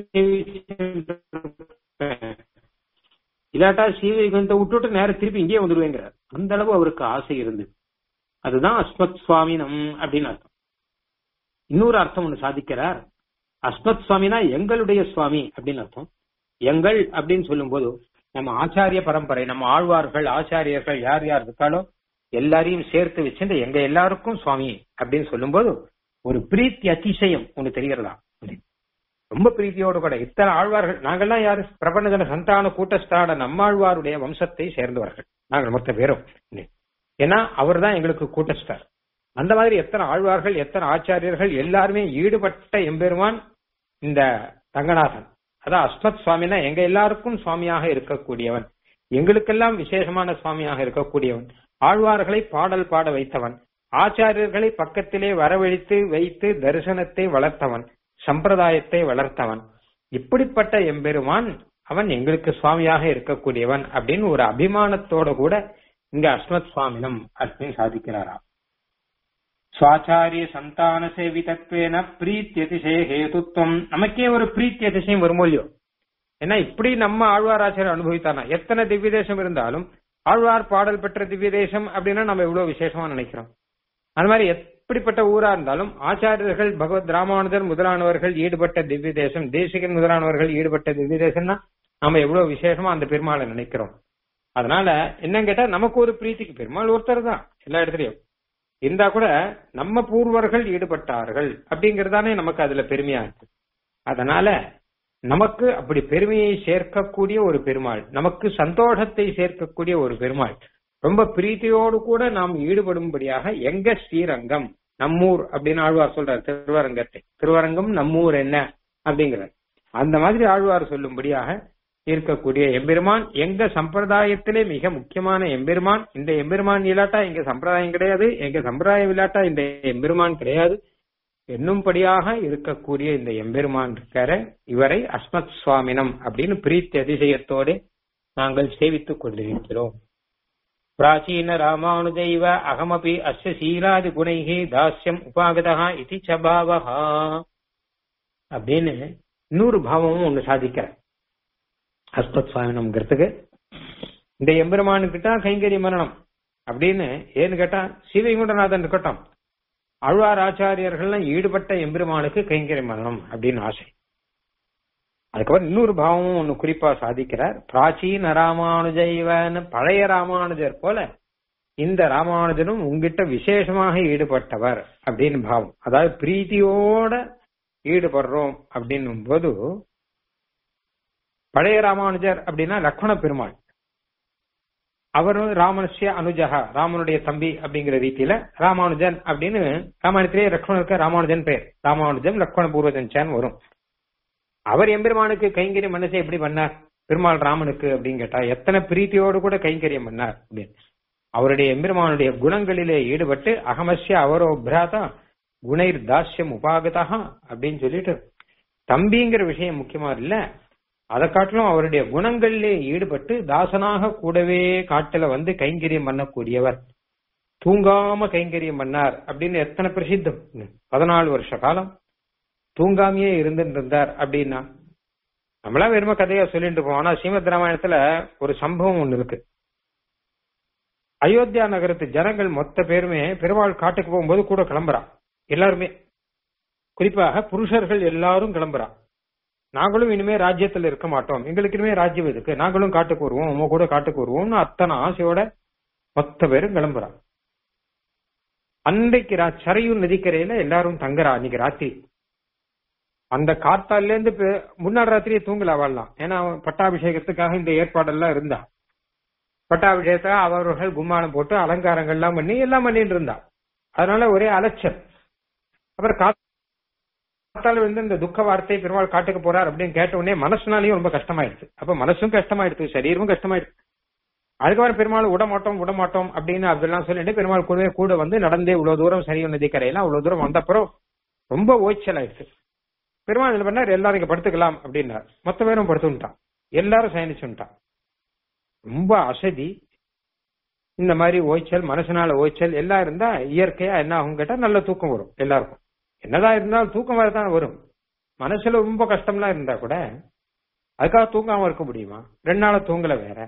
சேவிச்சிருப்பேன். இல்லாட்டா சீவைகுண்டத்தை விட்டுட்டு நேரம் திருப்பி இங்கே வந்துடுவேங்கிறார் அந்த அளவு அவருக்கு ஆசை இருந்து அதுதான் அஸ்மத் சுவாமினம் அப்படின்னு அர்த்தம் இன்னொரு அர்த்தம் ஒண்ணு சாதிக்கிறார் அஸ்மத் சுவாமினா எங்களுடைய சுவாமி அப்படின்னு அர்த்தம் எங்கள் அப்படின்னு சொல்லும்போது நம்ம ஆச்சாரிய பரம்பரை நம்ம ஆழ்வார்கள் ஆச்சாரியர்கள் யார் யார் இருக்காளோ எல்லாரையும் சேர்த்து வச்சுட்டு எங்க எல்லாருக்கும் சுவாமி அப்படின்னு சொல்லும்போது ஒரு பிரீத்தி அதிசயம் ஒண்ணு தெரிகிறதா ரொம்ப பிரீத்தியோடு கூட இத்தனை ஆழ்வார்கள் நாங்கெல்லாம் யாரு பிரபஞ்சன சந்தான கூட்டஸ்தான நம்மாழ்வாருடைய வம்சத்தை சேர்ந்தவர்கள் நாங்கள் மொத்த பேரும் ஏன்னா அவர் தான் எங்களுக்கு கூட்டஸ்டார் அந்த மாதிரி எத்தனை ஆழ்வார்கள் எத்தனை ஆச்சாரியர்கள் எல்லாருமே ஈடுபட்ட எம்பெருமான் இந்த ரங்கநாதன் அதான் அஸ்மத் சுவாமினா எங்க எல்லாருக்கும் சுவாமியாக இருக்கக்கூடியவன் எங்களுக்கெல்லாம் விசேஷமான சுவாமியாக இருக்கக்கூடியவன் ஆழ்வார்களை பாடல் பாட வைத்தவன் ஆச்சாரியர்களை பக்கத்திலே வரவழைத்து வைத்து தரிசனத்தை வளர்த்தவன் சம்பிரதாயத்தை வளர்த்தவன் இப்படிப்பட்ட எம்பெருமான் அவன் எங்களுக்கு சுவாமியாக இருக்கக்கூடியவன் அப்படின்னு ஒரு அபிமானத்தோட கூட இங்க அஸ்மத் சுவாமினம் அப்படின்னு சாதிக்கிறாராம் சுவாச்சாரிய சந்தான சேவிதத்வேன பிரீத்தி அதிசய ஹேதுத்வம் நமக்கே ஒரு பிரீத்தி அதிசயம் வருமோ இல்லையோ ஏன்னா இப்படி நம்ம ஆழ்வார் ஆச்சாரியர் அனுபவித்தானா எத்தனை திவ்ய தேசம் இருந்தாலும் ஆழ்வார் பாடல் பெற்ற திவ்ய தேசம் அப்படின்னா நம்ம எவ்வளவு விசேஷமா நினைக்கிறோம் அது மாதிரி எப்படிப்பட்ட ஊரா இருந்தாலும் ஆச்சாரியர்கள் பகவத் ராமானுஜர் முதலானவர்கள் ஈடுபட்ட திவ்ய தேசம் தேசிகன் முதலானவர்கள் ஈடுபட்ட திவ்ய தேசம்னா நம்ம எவ்வளவு விசேஷமா அந்த பெருமாளை நினைக்கிறோம் அதனால என்னன்னு கேட்டா நமக்கு ஒரு பிரீத்திக்கு பெருமாள் ஒருத்தர் தான் எல்லா இடத்துலயும் இருந்தா கூட நம்ம பூர்வர்கள் ஈடுபட்டார்கள் அப்படிங்கறதானே நமக்கு அதுல பெருமையா இருக்கு அதனால நமக்கு அப்படி பெருமையை சேர்க்கக்கூடிய ஒரு பெருமாள் நமக்கு சந்தோஷத்தை சேர்க்கக்கூடிய ஒரு பெருமாள் ரொம்ப பிரீத்தியோடு கூட நாம் ஈடுபடும்படியாக எங்க ஸ்ரீரங்கம் நம்மூர் அப்படின்னு ஆழ்வார் சொல்றார் திருவரங்கத்தை திருவரங்கம் நம்மூர் என்ன அப்படிங்கிறார் அந்த மாதிரி ஆழ்வார் சொல்லும்படியாக இருக்கக்கூடிய எம்பெருமான் எங்க சம்பிரதாயத்திலே மிக முக்கியமான எம்பெருமான் இந்த எம்பெருமான் இல்லாட்டா எங்க சம்பிரதாயம் கிடையாது எங்க சம்பிரதாயம் இல்லாட்டா இந்த எம்பெருமான் கிடையாது என்னும்படியாக இருக்கக்கூடிய இந்த எம்பெருமான் இருக்கிற இவரை அஸ்மத் சுவாமினம் அப்படின்னு பிரீத்தி அதிசயத்தோடு நாங்கள் சேவித்துக் கொண்டிருக்கிறோம் பிராச்சீன ராமானுஜைவ அகமபி அஸ்ய சீலாதி குணைகி தாஸ்யம் உபாகதா இது சபாவகா அப்படின்னு இன்னொரு பாவமும் ஒண்ணு சாதிக்கிற அஸ்மத் சுவாமினம்ங்கிறதுக்கு இந்த எம்பெருமானுக்கிட்ட கைங்கரிய மரணம் அப்படின்னு ஏன்னு கேட்டா சீவைகுண்டநாதன் இருக்கட்டும் அழ்வார் ஆச்சாரியர்கள்லாம் ஈடுபட்ட எம்பெருமானுக்கு கைங்கரிய மரணம் அப்படின்னு ஆசை அதுக்கப்புறம் இன்னொரு பாவமும் ஒண்ணு குறிப்பா சாதிக்கிறார் பிராச்சீன ராமானுஜைவன்னு பழைய ராமானுஜர் போல இந்த ராமானுஜனும் உங்ககிட்ட விசேஷமாக ஈடுபட்டவர் அப்படின்னு பாவம் அதாவது பிரீத்தியோட ஈடுபடுறோம் அப்படின்னும் போது பழைய ராமானுஜர் அப்படின்னா லக்ஷ்மண பெருமாள் அவர் ராமனுஷ்ய அனுஜகா ராமனுடைய தம்பி அப்படிங்கிற ரீதியில ராமானுஜன் அப்படின்னு ராமாயணத்திலேயே லக்ஷ்மணருக்கு ராமானுஜன் பெயர் ராமானுஜன் லக்ஷ்மண பூர்வஜன் வரும் அவர் எம்பெருமானுக்கு கைங்கரியம் மனசை எப்படி பண்ணார் பெருமாள் ராமனுக்கு அப்படின்னு கேட்டா எத்தனை பிரீத்தியோடு கூட கைங்கரியம் பண்ணார் அப்படின்னு அவருடைய எம்பெருமானுடைய குணங்களிலே ஈடுபட்டு அகமஸ்ய அவரோ பிராதா குணைர் தாஸ்யம் உபாகதா அப்படின்னு சொல்லிட்டு தம்பிங்கிற விஷயம் முக்கியமா இல்ல அதை காட்டிலும் அவருடைய குணங்களிலே ஈடுபட்டு தாசனாக கூடவே காட்டுல வந்து கைங்கரியம் பண்ணக்கூடியவர் தூங்காம கைங்கரியம் பண்ணார் அப்படின்னு எத்தனை பிரசித்தம் பதினாலு வருஷ காலம் தூங்காமையே இருந்துட்டு இருந்தார் அப்படின்னா நம்மளா வெறும கதையா சொல்லிட்டு இருக்கோம் ஆனா ஸ்ரீமத் ராமாயணத்துல ஒரு சம்பவம் ஒண்ணு இருக்கு அயோத்தியா நகரத்து ஜனங்கள் மொத்த பேருமே பெருமாள் காட்டுக்கு போகும்போது கூட கிளம்புறா எல்லாருமே குறிப்பாக புருஷர்கள் எல்லாரும் கிளம்புறா நாங்களும் இனிமே ராஜ்யத்துல இருக்க மாட்டோம் எங்களுக்கு இனிமே ராஜ்யம் இருக்கு நாங்களும் காட்டுக்கு வருவோம் உங்க கூட காட்டுக்கு வருவோம்னு அத்தனை ஆசையோட மொத்த பேரும் கிளம்புறா அன்றைக்கு சரையூ நதிக்கரையில எல்லாரும் தங்குறா அன்னைக்கு ராத்திரி அந்த காத்தால இருந்து முன்னாடி ராத்திரியே தூங்கல வாழலாம் ஏன்னா பட்டாபிஷேகத்துக்காக இந்த ஏற்பாடெல்லாம் இருந்தா பட்டாபிஷேகத்தை அவர்கள் கும்மானம் போட்டு அலங்காரங்கள்லாம் பண்ணி எல்லாம் பண்ணிட்டு இருந்தா அதனால ஒரே அலைச்சல் அப்புறம் காத்தால வந்து இந்த துக்க வார்த்தை பெருமாள் காட்டுக்கு போறார் அப்படின்னு கேட்ட உடனே மனசுனாலையும் ரொம்ப கஷ்டமாயிடுச்சு அப்ப மனசும் கஷ்டமாயிடுச்சு சரீரமும் கஷ்டமாயிடுச்சு அதுக்கப்புறம் பெருமாள் விடமாட்டோம் விடமாட்டோம் அப்படின்னு அப்படிலாம் சொல்லிட்டு பெருமாள் கூடவே கூட வந்து நடந்தே இவ்வளவு தூரம் சரியோ நதி கரையெல்லாம் அவ்வளவு தூரம் வந்தப்புறம் ரொம்ப ஓய்ச்சல் ஆயிடுச்சு பெருமாள் என்ன பண்ணார் எல்லாரும் இங்க படுத்துக்கலாம் அப்படின்னார் மொத்த பேரும் படுத்துட்டான் எல்லாரும் சயனிச்சுட்டான் ரொம்ப அசதி இந்த மாதிரி ஓய்ச்சல் மனசனால ஓய்ச்சல் எல்லாம் இருந்தா இயற்கையா என்ன ஆகும் கேட்டா நல்ல தூக்கம் வரும் எல்லாருக்கும் என்னதான் இருந்தாலும் தூக்கம் வரதான் வரும் மனசுல ரொம்ப கஷ்டம்லாம் இருந்தா கூட அதுக்காக தூங்காம இருக்க முடியுமா ரெண்டு நாள தூங்கல வேற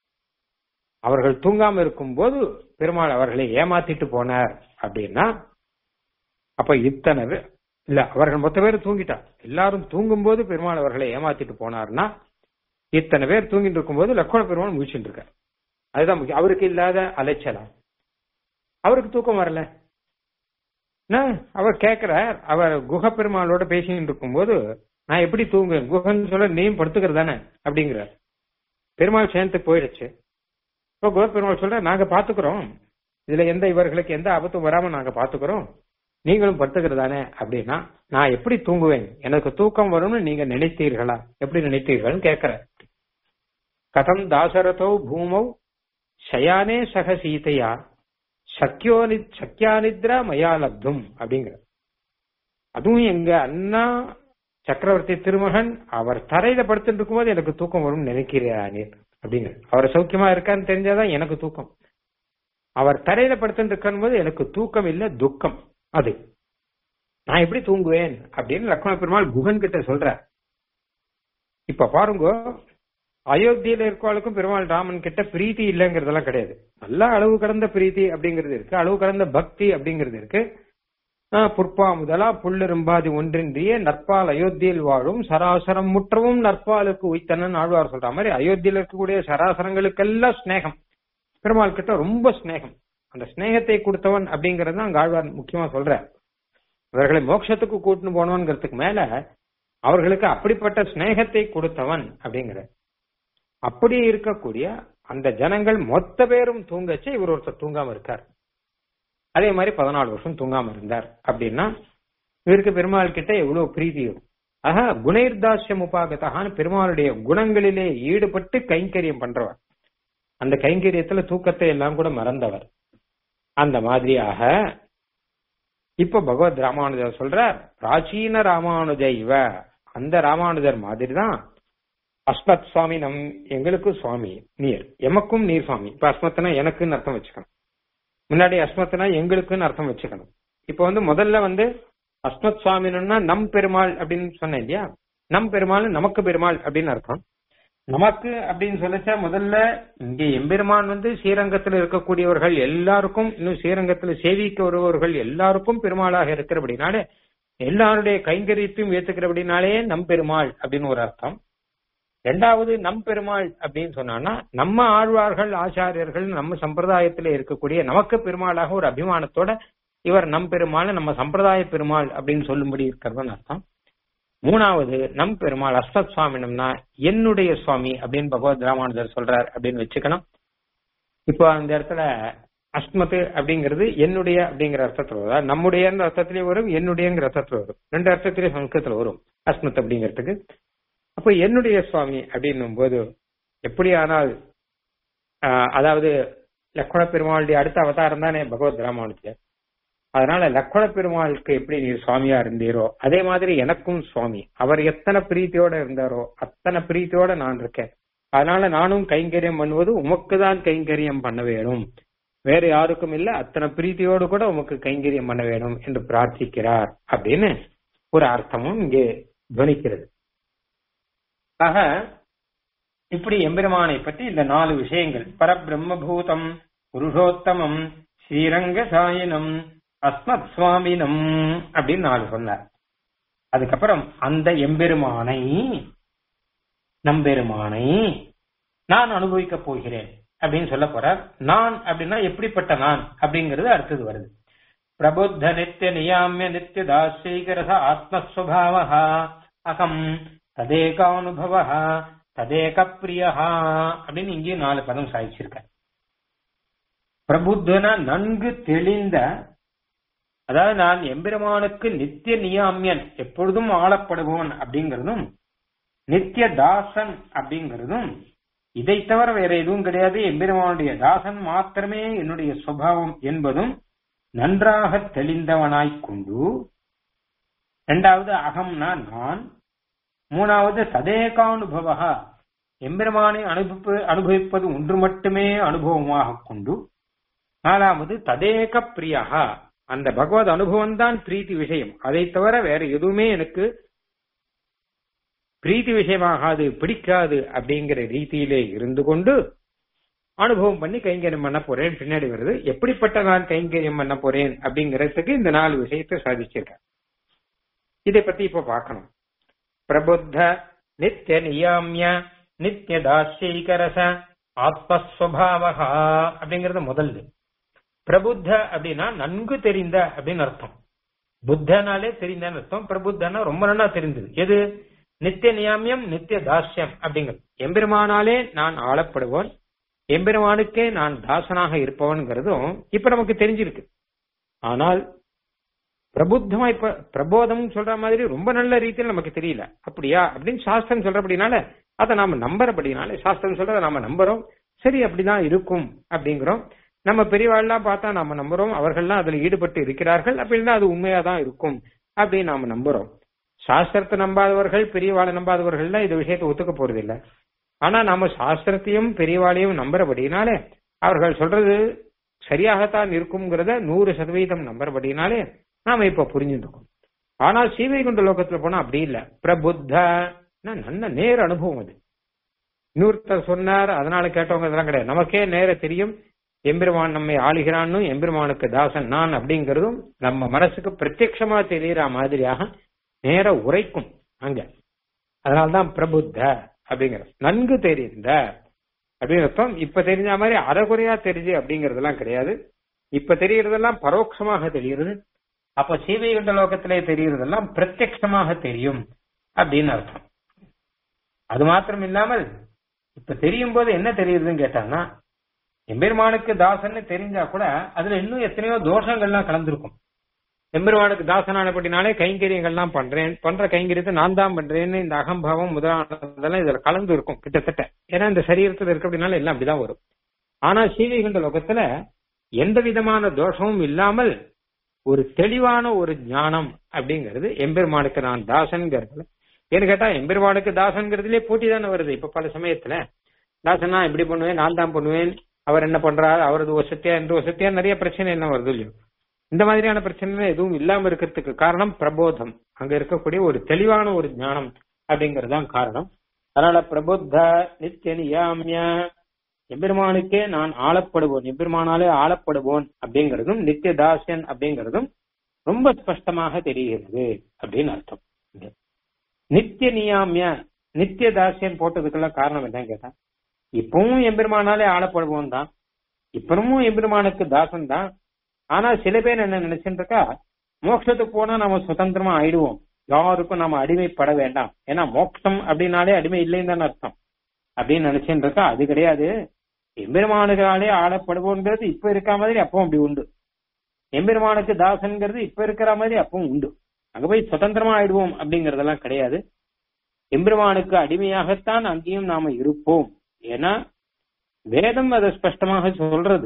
அவர்கள் தூங்காம இருக்கும்போது பெருமாள் அவர்களை ஏமாத்திட்டு போனார் அப்படின்னா அப்ப இத்தனை இல்ல அவர்கள் மொத்த பேர் தூங்கிட்டா எல்லாரும் தூங்கும் போது பெருமாள் அவர்களை ஏமாத்திட்டு போனார்னா இத்தனை பேர் தூங்கிட்டு இருக்கும்போது லக்ஷ்மண பெருமாள் முடிச்சுட்டு இருக்கார் அதுதான் முக்கியம் அவருக்கு இல்லாத அலைச்சலா அவருக்கு தூக்கம் வரல அவர் கேட்கிறார் அவர் குஹ பெருமாளோட பேசிட்டு இருக்கும்போது நான் எப்படி தூங்குவேன் குஹன்னு சொல்ல நீயும் படுத்துக்கிறது தானே அப்படிங்கிறார் பெருமாள் சேர்ந்துக்கு போயிடுச்சு இப்போ குஹ பெருமாள் சொல்ற நாங்க பாத்துக்கிறோம் இதுல எந்த இவர்களுக்கு எந்த ஆபத்தும் வராம நாங்க பாத்துக்கிறோம் நீங்களும் படுத்துக்கிறதானே அப்படின்னா நான் எப்படி தூங்குவேன் எனக்கு தூக்கம் வரும்னு நீங்க நினைத்தீர்களா எப்படி நினைத்தீர்கள்னு கேட்கிற கதம் தாசரதோ பூமௌ சயானே சக சீதையா சக்கியோ சக்கியானித்ரா மயா லப்தும் அப்படிங்கிற அதுவும் எங்க அண்ணா சக்கரவர்த்தி திருமகன் அவர் தரையில படுத்துட்டு இருக்கும்போது எனக்கு தூக்கம் வரும்னு நினைக்கிறா நீர் அப்படிங்கிற அவர் சௌக்கியமா இருக்கான்னு தெரிஞ்சாதான் எனக்கு தூக்கம் அவர் தரையில படுத்துட்டு இருக்கும் போது எனக்கு தூக்கம் இல்ல துக்கம் அது நான் எப்படி தூங்குவேன் அப்படின்னு லக்ஷ்மண பெருமாள் குகன் கிட்ட சொல்ற இப்ப பாருங்க அயோத்தியில இருக்கவளுக்கும் பெருமாள் ராமன் கிட்ட பிரீத்தி இல்லைங்கிறதெல்லாம் கிடையாது நல்ல அளவு கடந்த பிரீத்தி அப்படிங்கிறது இருக்கு அளவு கடந்த பக்தி அப்படிங்கிறது இருக்கு புற்பா முதலா புல்லிரும்பாதி ஒன்றின்றிய நற்பால் அயோத்தியில் வாழும் சராசரம் முற்றவும் நற்பாலுக்கு உய்த்தனன் ஆழ்வார் சொல்ற மாதிரி அயோத்தியில இருக்கக்கூடிய சராசரங்களுக்கெல்லாம் ஸ்நேகம் பெருமாள் கிட்ட ரொம்ப ஸ்நேகம் அந்த ஸ்நேகத்தை கொடுத்தவன் அப்படிங்கறது தான் அங்க ஆழ்வார் முக்கியமா சொல்ற அவர்களை மோட்சத்துக்கு கூட்டின்னு போனவன்கிறதுக்கு மேல அவர்களுக்கு அப்படிப்பட்ட ஸ்நேகத்தை கொடுத்தவன் அப்படிங்கிற அப்படி இருக்கக்கூடிய அந்த ஜனங்கள் மொத்த பேரும் தூங்கச்சு இவர் ஒருத்தர் தூங்காம இருக்கார் அதே மாதிரி பதினாலு வருஷம் தூங்காம இருந்தார் அப்படின்னா இவருக்கு பெருமாள் கிட்ட எவ்வளவு பிரீதி ஆக குணைர்தாசியம் உபாகத்தான்னு பெருமாளுடைய குணங்களிலே ஈடுபட்டு கைங்கரியம் பண்றவர் அந்த கைங்கரியத்துல தூக்கத்தை எல்லாம் கூட மறந்தவர் அந்த மாதிரியாக இப்ப பகவத் ராமானுஜர் சொல்றார் பிராச்சீன ராமானுஜ இவ அந்த ராமானுஜர் மாதிரி தான் அஸ்மத் சுவாமி நம் எங்களுக்கு சுவாமி நீர் எமக்கும் நீர் சுவாமி இப்ப அஸ்மத்னா எனக்குன்னு அர்த்தம் வச்சுக்கணும் முன்னாடி அஸ்மத்னா எங்களுக்குன்னு அர்த்தம் வச்சுக்கணும் இப்ப வந்து முதல்ல வந்து அஸ்மத் சுவாமினா நம் பெருமாள் அப்படின்னு சொன்னேன் இல்லையா நம் பெருமாள் நமக்கு பெருமாள் அப்படின்னு அர்த்தம் நமக்கு அப்படின்னு சொல்லச்சா முதல்ல இங்கே எம்பெருமான் வந்து ஸ்ரீரங்கத்தில் இருக்கக்கூடியவர்கள் எல்லாருக்கும் இன்னும் ஸ்ரீரங்கத்தில் சேவிக்க வருபவர்கள் எல்லாருக்கும் பெருமாளாக இருக்கிறபடினாலே எல்லாருடைய கைங்கரியத்தையும் ஏத்துக்கிறபடினாலே நம் பெருமாள் அப்படின்னு ஒரு அர்த்தம் ரெண்டாவது நம் பெருமாள் அப்படின்னு சொன்னான்னா நம்ம ஆழ்வார்கள் ஆச்சாரியர்கள் நம்ம சம்பிரதாயத்துல இருக்கக்கூடிய நமக்கு பெருமாளாக ஒரு அபிமானத்தோட இவர் நம் பெருமாள் நம்ம சம்பிரதாய பெருமாள் அப்படின்னு சொல்லும்படி இருக்கிறதுன்னு அர்த்தம் மூணாவது நம் பெருமாள் அஸ்மத் சுவாமினம்னா என்னுடைய சுவாமி அப்படின்னு பகவத் ராமானுஜர் சொல்றார் அப்படின்னு வச்சுக்கணும் இப்போ அந்த இடத்துல அஸ்மத் அப்படிங்கிறது என்னுடைய அப்படிங்கிற அர்த்தத்துல வரும் நம்முடைய அர்த்தத்திலேயே வரும் என்னுடையங்கிற அர்த்தத்துல வரும் ரெண்டு அர்த்தத்திலேயே சம்ஸ்கிருதத்துல வரும் அஸ்மத் அப்படிங்கிறதுக்கு அப்ப என்னுடைய சுவாமி அப்படின்னும் போது எப்படி ஆனால் அதாவது லக்ஷ்மண பெருமாளுடைய அடுத்த அவதாரம் தானே பகவத் ராமானுஜர் அதனால லக்ஷ்மண பெருமாளுக்கு எப்படி நீர் சுவாமியா இருந்தீரோ அதே மாதிரி எனக்கும் சுவாமி அவர் எத்தனை பிரீத்தியோட இருந்தாரோ அத்தனை பிரீத்தியோட நான் இருக்கேன் அதனால நானும் கைங்கரியம் பண்ணுவது உமக்கு தான் கைங்கரியம் பண்ண வேணும் வேற யாருக்கும் இல்ல அத்தனை பிரீத்தியோடு கூட உமக்கு கைங்கரியம் பண்ண வேணும் என்று பிரார்த்திக்கிறார் அப்படின்னு ஒரு அர்த்தமும் இங்கே துவனிக்கிறது ஆக இப்படி எம்பெருமானை பற்றி இந்த நாலு விஷயங்கள் பரபிரம்மபூதம் புருஷோத்தமம் ஸ்ரீரங்க சாயினம் அஸ்மத் சுவாமினம் அப்படின்னு நாலு சொன்னார் அதுக்கப்புறம் அந்த எம்பெருமானை நம்பெருமானை நான் அனுபவிக்க போகிறேன் அப்படின்னு சொல்ல போறார் நான் அப்படின்னா எப்படிப்பட்ட நான் அப்படிங்கிறது அடுத்தது வருது பிரபுத்த நித்திய நியாமிய நித்திய தாசீகரச ஆத்மஸ்வபாவா அகம் ததேகானுபவ ததேக பிரியா அப்படின்னு இங்கேயும் நாலு பதம் சாதிச்சிருக்க பிரபுத்தன நன்கு தெளிந்த அதாவது நான் எம்பெருமானுக்கு நித்திய நியாமியன் எப்பொழுதும் ஆளப்படுபவன் அப்படிங்கிறதும் நித்திய தாசன் அப்படிங்கிறதும் இதை தவிர வேற எதுவும் கிடையாது எம்பெருமானுடைய தாசன் மாத்திரமே என்னுடைய சுபாவம் என்பதும் நன்றாக தெளிந்தவனாய் கொண்டு இரண்டாவது அகம்னா நான் மூணாவது ததேகானுபவா எம்பெருமானை அனுபவி அனுபவிப்பது ஒன்று மட்டுமே அனுபவமாக கொண்டு நாலாவது ததேக பிரியா அந்த பகவத் அனுபவம் தான் பிரீத்தி விஷயம் அதை தவிர வேற எதுவுமே எனக்கு பிரீத்தி விஷயமாகாது பிடிக்காது அப்படிங்கிற ரீதியிலே இருந்து கொண்டு அனுபவம் பண்ணி கைங்கரியம் பண்ண போறேன் பின்னாடி வருது எப்படிப்பட்ட நான் கைங்கரியம் பண்ண போறேன் அப்படிங்கறதுக்கு இந்த நாலு விஷயத்தை சாதிச்சிருக்கேன் இதை பத்தி இப்ப பார்க்கணும் பிரபுத்த நித்திய நியாமிய நித்திய தாசியகரச ஆத்மஸ்வபாவகா அப்படிங்கறது முதல்ல பிரபுத்த அப்படின்னா நன்கு தெரிந்த அப்படின்னு அர்த்தம் புத்தனாலே தெரிந்தன்னு அர்த்தம் பிரபுத்தனா ரொம்ப நல்லா தெரிந்தது எது நித்திய நியாமியம் நித்திய தாஸ்யம் அப்படிங்கிறது எம்பெருமானாலே நான் ஆளப்படுவோன் எம்பெருமானுக்கே நான் தாசனாக இருப்பவன்கிறதும் இப்ப நமக்கு தெரிஞ்சிருக்கு ஆனால் பிரபுத்தமா இப்ப பிரபோதம் சொல்ற மாதிரி ரொம்ப நல்ல ரீதியில் நமக்கு தெரியல அப்படியா அப்படின்னு சாஸ்திரம் சொல்றபடினால அதை நாம நம்புறபடினால சாஸ்திரம் சொல்றதை நாம நம்புறோம் சரி அப்படிதான் இருக்கும் அப்படிங்கிறோம் நம்ம பெரியவாள்லாம் பார்த்தா நாம நம்புறோம் அவர்கள்லாம் அதுல ஈடுபட்டு இருக்கிறார்கள் அப்படின்னா அது உண்மையா தான் இருக்கும் அப்படின்னு நாம நம்புறோம் சாஸ்திரத்தை நம்பாதவர்கள் பெரியவாளை நம்பாதவர்கள்லாம் இந்த விஷயத்தை ஒத்துக்க போறது இல்ல ஆனா நாம சாஸ்திரத்தையும் பெரியவாளையும் நம்புறபடினாலே அவர்கள் சொல்றது சரியாகத்தான் இருக்குங்கிறத நூறு சதவீதம் நம்புறபடினாலே நாம இப்ப புரிஞ்சுருக்கோம் ஆனால் சீவைகுண்ட லோகத்துல போனா அப்படி இல்ல பிரபுத்த நல்ல நேர அனுபவம் அது இன்னொருத்தர் சொன்னார் அதனால கேட்டவங்க இதெல்லாம் கிடையாது நமக்கே நேர தெரியும் எம்பெருமான் நம்மை ஆளுகிறான்னு எம்பெருமானுக்கு தாசன் நான் அப்படிங்கிறதும் நம்ம மனசுக்கு பிரத்யட்சமா தெரியற மாதிரியாக நேர உரைக்கும் அங்க அதனால்தான் பிரபுத்த அப்படிங்கிற நன்கு தெரிந்த அப்படின்னு அர்த்தம் இப்ப தெரிஞ்ச மாதிரி அறகுறையா தெரிஞ்சு அப்படிங்கறதெல்லாம் கிடையாது இப்ப தெரியறதெல்லாம் பரோட்சமாக தெரிகிறது அப்ப சீவைகுண்ட லோகத்திலே தெரியறதெல்லாம் பிரத்யட்சமாக தெரியும் அப்படின்னு அர்த்தம் அது மாத்திரம் இல்லாமல் இப்ப தெரியும் போது என்ன தெரியுதுன்னு கேட்டாங்கன்னா எம்பெருமானுக்கு தாசன்னு தெரிஞ்சா கூட அதுல இன்னும் எத்தனையோ தோஷங்கள்லாம் கலந்திருக்கும் எம்பெருமானுக்கு தாசனானப்படினாலே கைங்கரியங்கள்லாம் பண்றேன் பண்ற கைங்கரியத்தை நான் தான் பண்றேன்னு இந்த அகம்பாவம் முதலானதெல்லாம் இதுல கலந்து இருக்கும் கிட்டத்தட்ட ஏன்னா இந்த சரீரத்துல இருக்க அப்படின்னால எல்லாம் அப்படிதான் வரும் ஆனா சீவைகுண்ட லோகத்துல எந்த விதமான தோஷமும் இல்லாமல் ஒரு தெளிவான ஒரு ஞானம் அப்படிங்கிறது எம்பெருமானுக்கு நான் தாசன்கிறதுல ஏன்னு கேட்டா எம்பெருமானுக்கு தாசன்கிறதுலே போட்டி தானே வருது இப்ப பல சமயத்துல தாசனா இப்படி பண்ணுவேன் நான் தான் பண்ணுவேன் அவர் என்ன பண்றாரு அவரது வசத்தியா இந்த வசத்தியா நிறைய பிரச்சனை என்ன வருது இல்லையோ இந்த மாதிரியான பிரச்சனை எதுவும் இல்லாம இருக்கிறதுக்கு காரணம் பிரபோதம் அங்க இருக்கக்கூடிய ஒரு தெளிவான ஒரு ஞானம் அப்படிங்கிறது தான் காரணம் அதனால பிரபுத்த நித்திய நியாமிய எம்பெருமானுக்கே நான் ஆளப்படுவோன் எம்பெருமானாலே ஆளப்படுவோன் அப்படிங்கிறதும் நித்திய தாசியன் அப்படிங்கிறதும் ரொம்ப ஸ்பஷ்டமாக தெரிகிறது அப்படின்னு அர்த்தம் நித்திய நியாமிய நித்திய தாசியன் போட்டதுக்கெல்லாம் காரணம் என்னன்னு கேட்டா இப்பவும் எம்பெருமானாலே ஆளப்படுவோம் தான் இப்பவும் எம்பெருமானுக்கு தாசன் தான் ஆனா சில பேர் என்ன நினைச்சுட்டு இருக்கா மோட்சத்துக்கு போனா நாம சுதந்திரமா ஆயிடுவோம் யாருக்கும் நாம அடிமைப்பட வேண்டாம் ஏன்னா மோட்சம் அப்படின்னாலே அடிமை இல்லைன்னு தானே அர்த்தம் அப்படின்னு நினைச்சுட்டு இருக்கா அது கிடையாது எம்பெருமானுகளாலே ஆளப்படுவோங்கிறது இப்ப இருக்க மாதிரி அப்பவும் அப்படி உண்டு எம்பெருமானுக்கு தாசன்கிறது இப்ப இருக்கிற மாதிரி அப்பவும் உண்டு அங்க போய் சுதந்திரமா ஆயிடுவோம் அப்படிங்கறதெல்லாம் கிடையாது எம்பெருமானுக்கு அடிமையாகத்தான் அங்கேயும் நாம இருப்போம் ஏன்னா வேதம் அதை ஸ்பஷ்டமாக சொல்றது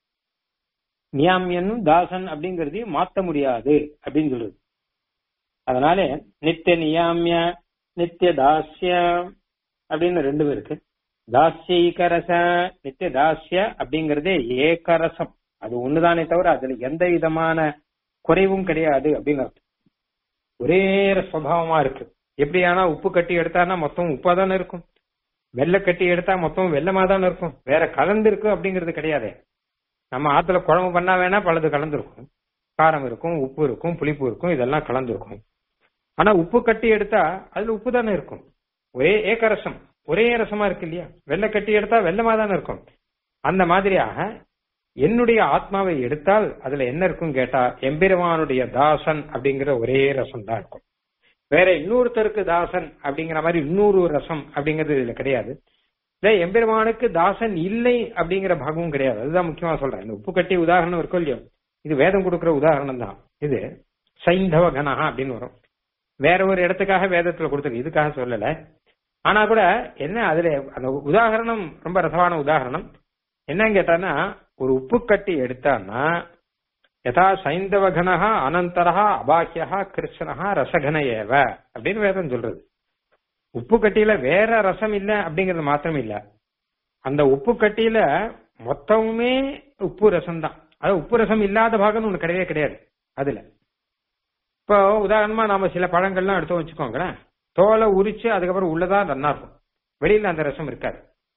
நியாமியனும் தாசன் அப்படிங்கறதையும் மாத்த முடியாது அப்படின்னு சொல்றது அதனால நித்திய நியாமிய நித்திய தாசிய அப்படின்னு ரெண்டும் இருக்கு தாசியகரச நித்திய தாசிய அப்படிங்கறதே ஏகரசம் அது ஒண்ணுதானே தவிர அதுல எந்த விதமான குறைவும் கிடையாது அப்படின்னு அர்த்தம் ஒரே சுவாவமா இருக்கு எப்படியானா உப்பு கட்டி எடுத்தானா மொத்தம் உப்பா தானே இருக்கும் வெள்ளை கட்டி எடுத்தா மொத்தம் வெள்ளமா தானே இருக்கும் வேற கலந்து இருக்கு அப்படிங்கிறது கிடையாதே நம்ம ஆத்துல குழம்பு பண்ணா வேணா பலது கலந்துருக்கும் காரம் இருக்கும் உப்பு இருக்கும் புளிப்பு இருக்கும் இதெல்லாம் கலந்துருக்கும் ஆனா உப்பு கட்டி எடுத்தா அதுல உப்பு தானே இருக்கும் ஒரே ஏகரசம் ஒரே ரசமா இருக்கு இல்லையா வெள்ளை கட்டி எடுத்தா வெள்ளமா தானே இருக்கும் அந்த மாதிரியாக என்னுடைய ஆத்மாவை எடுத்தால் அதுல என்ன இருக்கும் கேட்டா எம்பெருமானுடைய தாசன் அப்படிங்கிற ஒரே ரசம் தான் இருக்கும் வேற இன்னொருத்தருக்கு தாசன் அப்படிங்கிற மாதிரி இன்னொரு ரசம் அப்படிங்கிறது இதுல கிடையாது இல்ல எம்பெருமானுக்கு தாசன் இல்லை அப்படிங்கிற பாகமும் கிடையாது அதுதான் முக்கியமா சொல்றேன் இந்த உப்பு கட்டி உதாரணம் இருக்கும் இல்லையோ இது வேதம் கொடுக்கிற உதாரணம் தான் இது சைந்தவ கனஹா அப்படின்னு வரும் வேற ஒரு இடத்துக்காக வேதத்துல கொடுத்துருக்கு இதுக்காக சொல்லல ஆனா கூட என்ன அதுல அந்த உதாரணம் ரொம்ப ரசமான உதாரணம் என்னன்னு கேட்டான்னா ஒரு உப்பு கட்டி எடுத்தான்னா யதா சைந்தவகனஹா அனந்தரஹா அபாக்கியா கிருஷ்ணஹா ரசகன ஏவ அப்படின்னு வேதம் சொல்றது உப்பு கட்டியில வேற ரசம் இல்ல அப்படிங்கறது மாத்திரம் இல்ல அந்த உப்பு கட்டியில மொத்தமுமே உப்பு ரசம் தான் அது உப்பு ரசம் இல்லாத பாகம் ஒண்ணு கிடையவே கிடையாது அதுல இப்போ உதாரணமா நாம சில பழங்கள்லாம் எடுத்து வச்சுக்கோங்களேன் தோலை உரிச்சு அதுக்கப்புறம் உள்ளதான் நன்னா இருக்கும் வெளியில அந்த ரசம் இருக்காது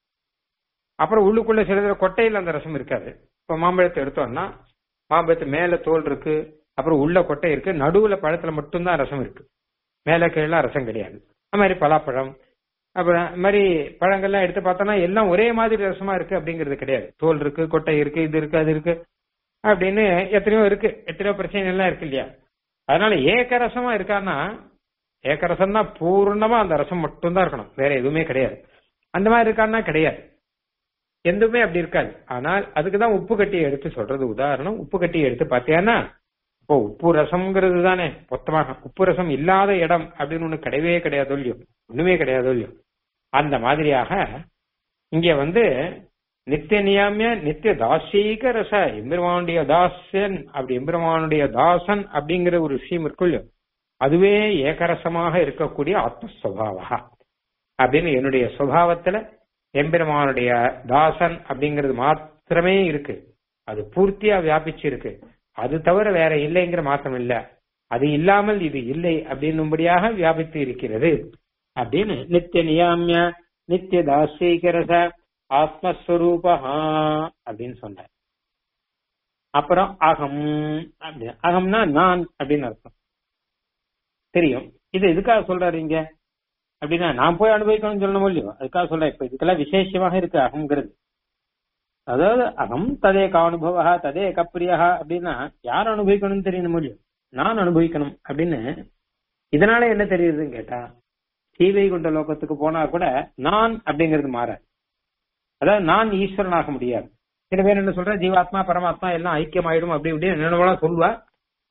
அப்புறம் உள்ளுக்குள்ள சில கொட்டையில அந்த ரசம் இருக்காது இப்ப மாம்பழத்தை எடுத்தோம்னா மாம்பழத்து மேல தோல் இருக்கு அப்புறம் உள்ள கொட்டை இருக்கு நடுவுல பழத்துல மட்டும்தான் ரசம் இருக்கு மேல கீழே ரசம் கிடையாது அது மாதிரி பலாப்பழம் அப்புறம் அது மாதிரி பழங்கள்லாம் எடுத்து பார்த்தோம்னா எல்லாம் ஒரே மாதிரி ரசமா இருக்கு அப்படிங்கிறது கிடையாது தோல் இருக்கு கொட்டை இருக்கு இது இருக்கு அது இருக்கு அப்படின்னு எத்தனையோ இருக்கு எத்தனையோ பிரச்சனை எல்லாம் இருக்கு இல்லையா அதனால ஏக ரசமா இருக்கான்னா ஏக ரசம்னா பூர்ணமா அந்த ரசம் மட்டும்தான் இருக்கணும் வேற எதுவுமே கிடையாது அந்த மாதிரி இருக்கான்னா கிடையாது எதுவுமே அப்படி இருக்காது ஆனால் அதுக்குதான் உப்பு கட்டியை எடுத்து சொல்றது உதாரணம் உப்பு கட்டியை எடுத்து பாத்தியானா இப்போ உப்பு ரசம்ங்கிறது தானே மொத்தமாக உப்பு ரசம் இல்லாத இடம் அப்படின்னு ஒண்ணு கிடையவே கிடையாது இல்லையோ ஒண்ணுமே கிடையாது இல்லையோ அந்த மாதிரியாக இங்க வந்து நித்திய நியாமிய நித்திய தாசீக ரச எம்பெருமானுடைய தாசன் அப்படி எம்பெருமானுடைய தாசன் அப்படிங்கிற ஒரு விஷயம் இருக்கும் இல்லையோ அதுவே ஏகரசமாக இருக்கக்கூடிய ஆத்மஸ்வபாவா அப்படின்னு என்னுடைய சுவாவத்துல எம்பெருமானுடைய தாசன் அப்படிங்கிறது மாத்திரமே இருக்கு அது பூர்த்தியா வியாபிச்சு இருக்கு அது தவிர வேற இல்லைங்கிற மாத்திரம் இல்ல அது இல்லாமல் இது இல்லை அப்படின்னும்படியாக வியாபித்து இருக்கிறது அப்படின்னு நித்திய நியாமிய நித்திய தாசீகரச ஆத்மஸ்வரூபா அப்படின்னு சொன்னார் அப்புறம் அகம் அப்படி அகம்னா நான் அப்படின்னு அர்த்தம் தெரியும் இது எதுக்காக சொல்றாரு இங்க அப்படின்னா நான் போய் அனுபவிக்கணும்னு சொல்லணும் இல்லையோ அதுக்காக சொல்றேன் இப்ப இதுக்கெல்லாம் விசேஷமாக இருக்கு அகங்கிறது அதாவது அகம் ததே அனுபவா ததே கப்பிரியா அப்படின்னா யார் அனுபவிக்கணும்னு தெரியணும் முடியும் நான் அனுபவிக்கணும் அப்படின்னு இதனால என்ன தெரியுதுன்னு கேட்டா சீவை கொண்ட லோகத்துக்கு போனா கூட நான் அப்படிங்கிறது மாறாது அதாவது நான் ஈஸ்வரனாக முடியாது சில பேர் என்ன சொல்ற ஜீவாத்மா பரமாத்மா எல்லாம் ஐக்கியம் ஆயிடும் அப்படி இப்படி என்னென்னலாம் சொல்லுவா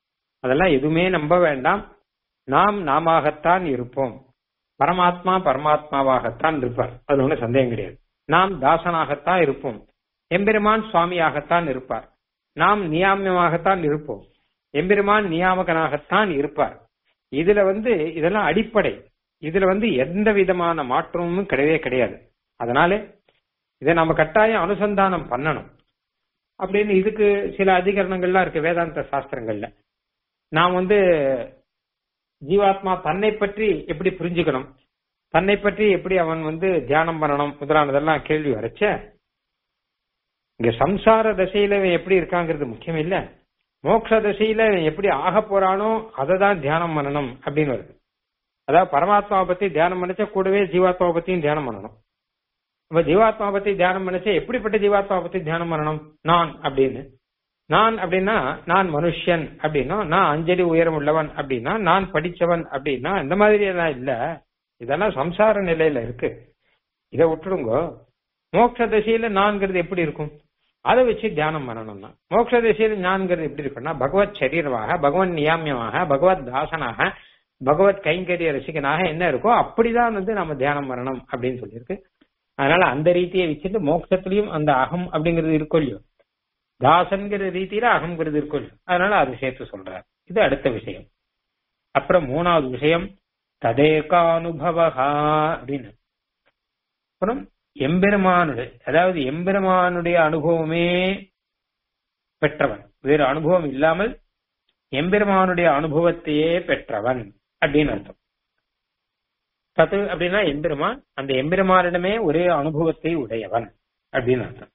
அதெல்லாம் எதுவுமே நம்ப வேண்டாம் நாம் நாமத்தான் இருப்போம் பரமாத்மா பரமாத்மாவாகத்தான் இருப்பார் அது ஒன்றும் சந்தேகம் கிடையாது நாம் தாசனாகத்தான் இருப்போம் எம்பெருமான் சுவாமியாகத்தான் இருப்பார் நாம் நியாமியமாகத்தான் இருப்போம் எம்பெருமான் நியாமகனாகத்தான் இருப்பார் இதுல வந்து இதெல்லாம் அடிப்படை இதுல வந்து எந்த விதமான மாற்றமும் கிடையவே கிடையாது அதனால இதை நம்ம கட்டாயம் அனுசந்தானம் பண்ணணும் அப்படின்னு இதுக்கு சில அதிகரணங்கள்லாம் இருக்கு வேதாந்த சாஸ்திரங்கள்ல நாம் வந்து ஜீவாத்மா தன்னை பற்றி எப்படி புரிஞ்சுக்கணும் தன்னை பற்றி எப்படி அவன் வந்து தியானம் பண்ணணும் முதலானதெல்லாம் கேள்வி வரைச்ச இங்க சம்சார தசையில இவன் எப்படி இருக்காங்கிறது முக்கியம் இல்ல மோட்ச தசையில இவன் எப்படி ஆக போறானோ அதை தான் தியானம் பண்ணணும் அப்படின்னு வருது அதாவது பரமாத்மாவை பத்தி தியானம் பண்ணிச்சா கூடவே ஜீவாத்மாவை பத்தியும் தியானம் பண்ணணும் அப்ப ஜீவாத்மா பத்தி தியானம் பண்ணிச்சா எப்படிப்பட்ட ஜீவாத்மா பத்தி தியானம் பண்ணணும் நான் அப்படின்னு நான் அப்படின்னா நான் மனுஷன் அப்படின்னா நான் அஞ்சலி உயரம் உள்ளவன் அப்படின்னா நான் படிச்சவன் அப்படின்னா இந்த மாதிரி எல்லாம் இல்ல இதெல்லாம் சம்சார நிலையில இருக்கு இதை விட்டுடுங்க மோட்ச தசையில நான்கிறது எப்படி இருக்கும் அதை வச்சு தியானம் பண்ணணும்னா மோட்ச தசையில ஞான்கிறது எப்படி இருக்குன்னா பகவத் சரீரமாக பகவன் நியாமியமாக பகவத் தாசனாக பகவத் கைங்கரிய ரசிகனாக என்ன இருக்கோ அப்படிதான் வந்து நம்ம தியானம் பண்ணணும் அப்படின்னு சொல்லியிருக்கு அதனால அந்த ரீதியை வச்சுட்டு மோட்சத்திலையும் அந்த அகம் அப்படிங்கிறது இருக்கும் இல்லையோ தாசன்கிற ரீதியில அகங்கிறது இருக்கும் இல்லையோ அதனால அது சேர்த்து சொல்றார் இது அடுத்த விஷயம் அப்புறம் மூணாவது விஷயம் ததேகானுபவகா அப்படின்னு அப்புறம் எம்பெருமானுடைய அதாவது எம்பெருமானுடைய அனுபவமே பெற்றவன் வேறு அனுபவம் இல்லாமல் எம்பெருமானுடைய அனுபவத்தையே பெற்றவன் அப்படின்னு அர்த்தம் தத்து அப்படின்னா எம்பெருமான் அந்த எம்பெருமானிடமே ஒரே அனுபவத்தை உடையவன் அப்படின்னு அர்த்தம்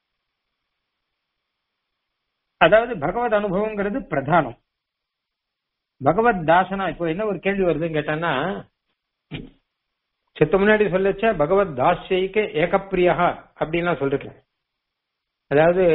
அதாவது பகவத் அனுபவங்கிறது பிரதானம் பகவத் தாசனா இப்போ என்ன ஒரு கேள்வி வருதுன்னு கேட்டான்னா சித்த முன்னாடி சொல்லச்ச பகவத் தாசியைக்கு ஏகப்பிரியா அப்படின்லாம் சொல்லிருக்கேன் அதாவது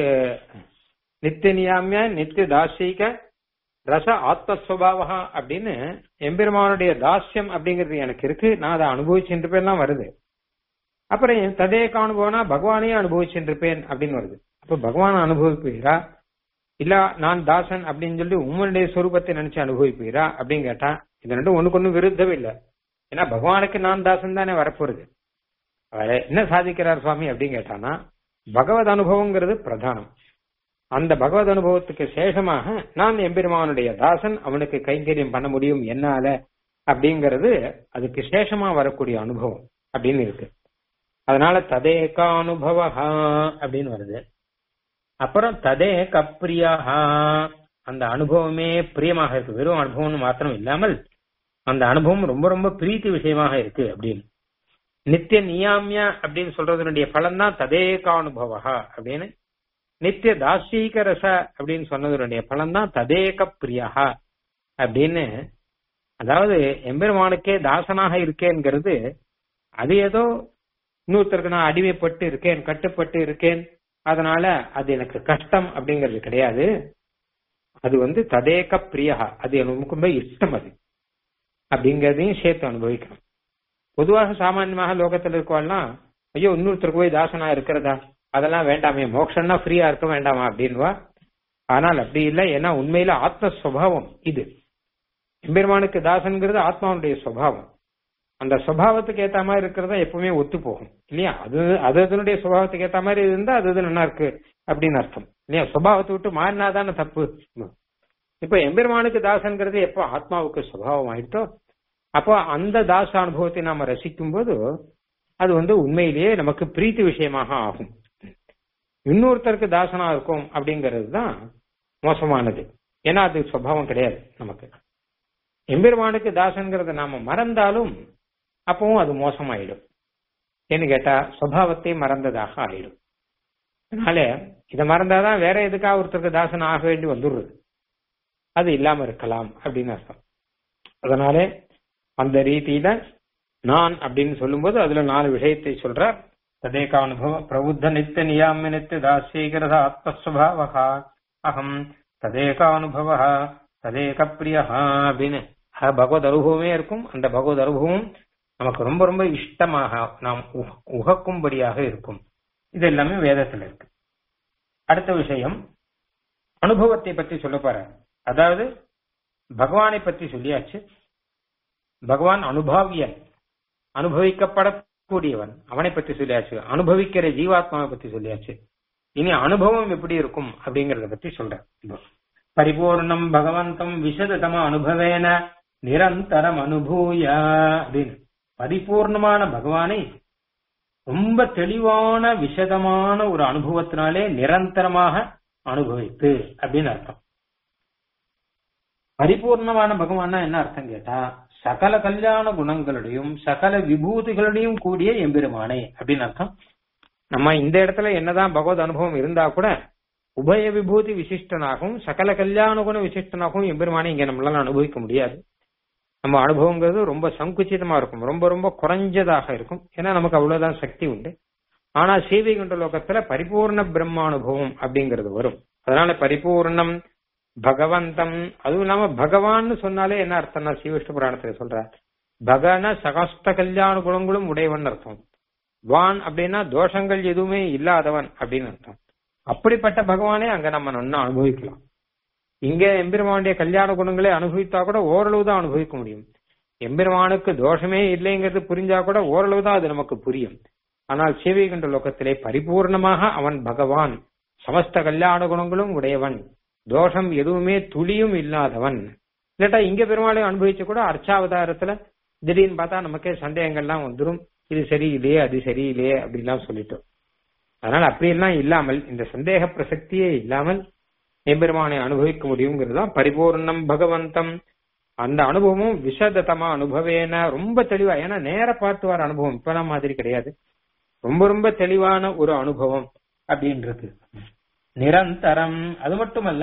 நித்திய நியாமிய நித்திய தாசியைக்க ரச ஆத்மஸ்வபாவா அப்படின்னு எம்பெருமானுடைய தாஸ்யம் அப்படிங்கிறது எனக்கு இருக்கு நான் அதை அனுபவிச்சுருப்பேன்லாம் வருது அப்புறம் என் ததேக அனுபவம்னா பகவானே அனுபவிச்சுருப்பேன் அப்படின்னு வருது அப்ப பகவான் அனுபவிப்பீரா இல்ல நான் தாசன் அப்படின்னு சொல்லி உங்களுடைய சொரூபத்தை நினைச்சு அனுபவிப்பீரா அப்படின்னு கேட்டா இது ரெண்டும் ஒண்ணுக்கு ஒண்ணு விருத்தமே இல்லை ஏன்னா பகவானுக்கு நான் தாசன் தானே வரப்போறது அவர் என்ன சாதிக்கிறார் சுவாமி அப்படின்னு கேட்டானா பகவத் அனுபவங்கிறது பிரதானம் அந்த பகவத் அனுபவத்துக்கு சேஷமாக நான் எம்பெருமானுடைய தாசன் அவனுக்கு கைங்கரியம் பண்ண முடியும் என்னால அப்படிங்கிறது அதுக்கு சேஷமா வரக்கூடிய அனுபவம் அப்படின்னு இருக்கு அதனால ததேக அனுபவஹா அப்படின்னு வருது அப்புறம் ததே கப்பிரியாஹா அந்த அனுபவமே பிரியமாக இருக்கு வெறும் அனுபவம்னு மாத்திரம் இல்லாமல் அந்த அனுபவம் ரொம்ப ரொம்ப பிரீத்தி விஷயமாக இருக்கு அப்படின்னு நித்திய நியாமியா அப்படின்னு சொல்றதனுடைய பலன் தான் ததேகானுபவா அப்படின்னு நித்திய தாசீக ரச அப்படின்னு சொன்னதனுடைய பலன் தான் ததேக பிரியா அப்படின்னு அதாவது எம்பெருமானுக்கே தாசனாக இருக்கேங்கிறது அது ஏதோ இன்னொருத்தருக்கு நான் அடிமைப்பட்டு இருக்கேன் கட்டுப்பட்டு இருக்கேன் அதனால அது எனக்கு கஷ்டம் அப்படிங்கிறது கிடையாது அது வந்து ததேக பிரியா அது எனக்கு ரொம்ப இஷ்டம் அது அப்படிங்கறதையும் சேர்த்து அனுபவிக்கணும் பொதுவாக சாமான்யமாக லோகத்தில் இருக்கவாள்லாம் ஐயோ இன்னொருத்தருக்கு போய் தாசனா இருக்கிறதா அதெல்லாம் வேண்டாமே மோக்ஷன்னா ஃப்ரீயா இருக்க வேண்டாமா அப்படின்வா ஆனால் அப்படி இல்லை ஏன்னா உண்மையில ஆத்மஸ்வபாவம் இது எம்பெருமானுக்கு தாசன்கிறது ஆத்மாவுடைய சுவாவம் அந்த சுவாவத்துக்கு ஏத்த மாதிரி இருக்கிறதா எப்பவுமே ஒத்து போகும் இல்லையா அது அது அதனுடைய சுபாவத்துக்கு ஏத்த மாதிரி இருந்தா அது அது நல்லா இருக்கு அப்படின்னு அர்த்தம் இல்லையா சுபாவத்தை விட்டு மாறினாதானே தப்பு இப்ப எம்பெருமானுக்கு தாசன்கிறது எப்போ ஆத்மாவுக்கு சுபாவம் ஆயிட்டோ அப்போ அந்த தாச அனுபவத்தை நாம ரசிக்கும் போது அது வந்து உண்மையிலேயே நமக்கு பிரீத்தி விஷயமாக ஆகும் இன்னொருத்தருக்கு தாசனா இருக்கும் அப்படிங்கிறது தான் மோசமானது ஏன்னா அது சுவாவம் கிடையாது நமக்கு எம்பெருமானுக்கு தாசன்கிறத நாம மறந்தாலும் அப்பவும் அது மோசமாயிடும் ஏன்னு கேட்டா சுவாவத்தை மறந்ததாக ஆயிடும் அதனால இதை மறந்தாதான் வேற எதுக்காக ஒருத்தருக்கு தாசன் ஆக வேண்டி வந்துடுறது அது இல்லாம இருக்கலாம் அப்படின்னு அர்த்தம் அதனால அந்த ரீதியில நான் அப்படின்னு சொல்லும்போது அதுல நாலு விஷயத்தை சொல்றார் ததேக அனுபவ பிரபுத்த நித்திய நியாமிய நித்திய தாசீகரத ஆத்மஸ்வபாவகா அகம் ததேக அனுபவ ததேக பிரியா அப்படின்னு பகவத் அனுபவமே இருக்கும் அந்த பகவத் அனுபவம் நமக்கு ரொம்ப ரொம்ப இஷ்டமாக நாம் உகக்கும்படியாக இருக்கும் இது எல்லாமே வேதத்துல இருக்கு அடுத்த விஷயம் அனுபவத்தை பற்றி சொல்ல போற அதாவது பகவானை பத்தி சொல்லியாச்சு பகவான் அனுபவியன் அனுபவிக்கப்படக்கூடியவன் அவனை பத்தி சொல்லியாச்சு அனுபவிக்கிற ஜீவாத்மாவை பத்தி சொல்லியாச்சு இனி அனுபவம் எப்படி இருக்கும் அப்படிங்கறத பத்தி சொல்றேன் பரிபூர்ணம் பகவந்தம் விசததம அனுபவேன நிரந்தரம் அனுபூய அப்படின்னு பரிபூர்ணமான பகவானை ரொம்ப தெளிவான விசதமான ஒரு அனுபவத்தினாலே நிரந்தரமாக அனுபவித்து அப்படின்னு அர்த்தம் பரிபூர்ணமான பகவான்னா என்ன அர்த்தம் கேட்டா சகல கல்யாண குணங்களுடையும் சகல விபூதிகளுடையும் கூடிய எம்பெருமானே அப்படின்னு அர்த்தம் நம்ம இந்த இடத்துல என்னதான் பகவத் அனுபவம் இருந்தா கூட உபய விபூதி விசிஷ்டனாகவும் சகல கல்யாண குண விசிஷ்டனாகவும் எம்பெருமானை இங்க நம்மளால அனுபவிக்க முடியாது நம்ம அனுபவங்கிறது ரொம்ப சங்குச்சிதமா இருக்கும் ரொம்ப ரொம்ப குறைஞ்சதாக இருக்கும் ஏன்னா நமக்கு அவ்வளவுதான் சக்தி உண்டு ஆனா சீவைகுண்ட லோகத்துல பரிபூர்ண பிரம்மானுபவம் அப்படிங்கிறது வரும் அதனால பரிபூர்ணம் பகவந்தம் அதுவும் இல்லாம பகவான்னு சொன்னாலே என்ன அர்த்தம்னா ஸ்ரீவிஷ்ணு புராணத்துல சொல்ற பகன சகஸ்த கல்யாண குணங்களும் உடையவன் அர்த்தம் வான் அப்படின்னா தோஷங்கள் எதுவுமே இல்லாதவன் அப்படின்னு அர்த்தம் அப்படிப்பட்ட பகவானே அங்க நம்ம நன்னா அனுபவிக்கலாம் இங்க எம்பெருமானுடைய கல்யாண குணங்களை அனுபவித்தா கூட ஓரளவு தான் அனுபவிக்க முடியும் எம்பெருமானுக்கு தோஷமே இல்லைங்கிறது புரிஞ்சா கூட ஓரளவு தான் அது நமக்கு புரியும் ஆனால் சேவைகின்ற லோகத்திலே பரிபூர்ணமாக அவன் பகவான் சமஸ்த கல்யாண குணங்களும் உடையவன் தோஷம் எதுவுமே துளியும் இல்லாதவன் இல்லாட்டா இங்க பெருமாளை அனுபவிச்சு கூட அர்ச்சாவதாரத்துல திடீர்னு பார்த்தா நமக்கே சந்தேகங்கள்லாம் வந்துடும் இது சரியில்லையே அது சரியில்லையே அப்படிலாம் சொல்லிட்டோம் அதனால அப்படியெல்லாம் இல்லாமல் இந்த சந்தேக பிரசக்தியே இல்லாமல் எம்பெருமானை அனுபவிக்க முடியுங்கிறது தான் பரிபூர்ணம் பகவந்தம் அந்த அனுபவமும் விஷதத்தமா அனுபவேன ரொம்ப தெளிவா ஏன்னா நேர பார்த்து வர அனுபவம் இப்பெல்லாம் மாதிரி கிடையாது ரொம்ப ரொம்ப தெளிவான ஒரு அனுபவம் அப்படின்றது நிரந்தரம் அது மட்டுமல்ல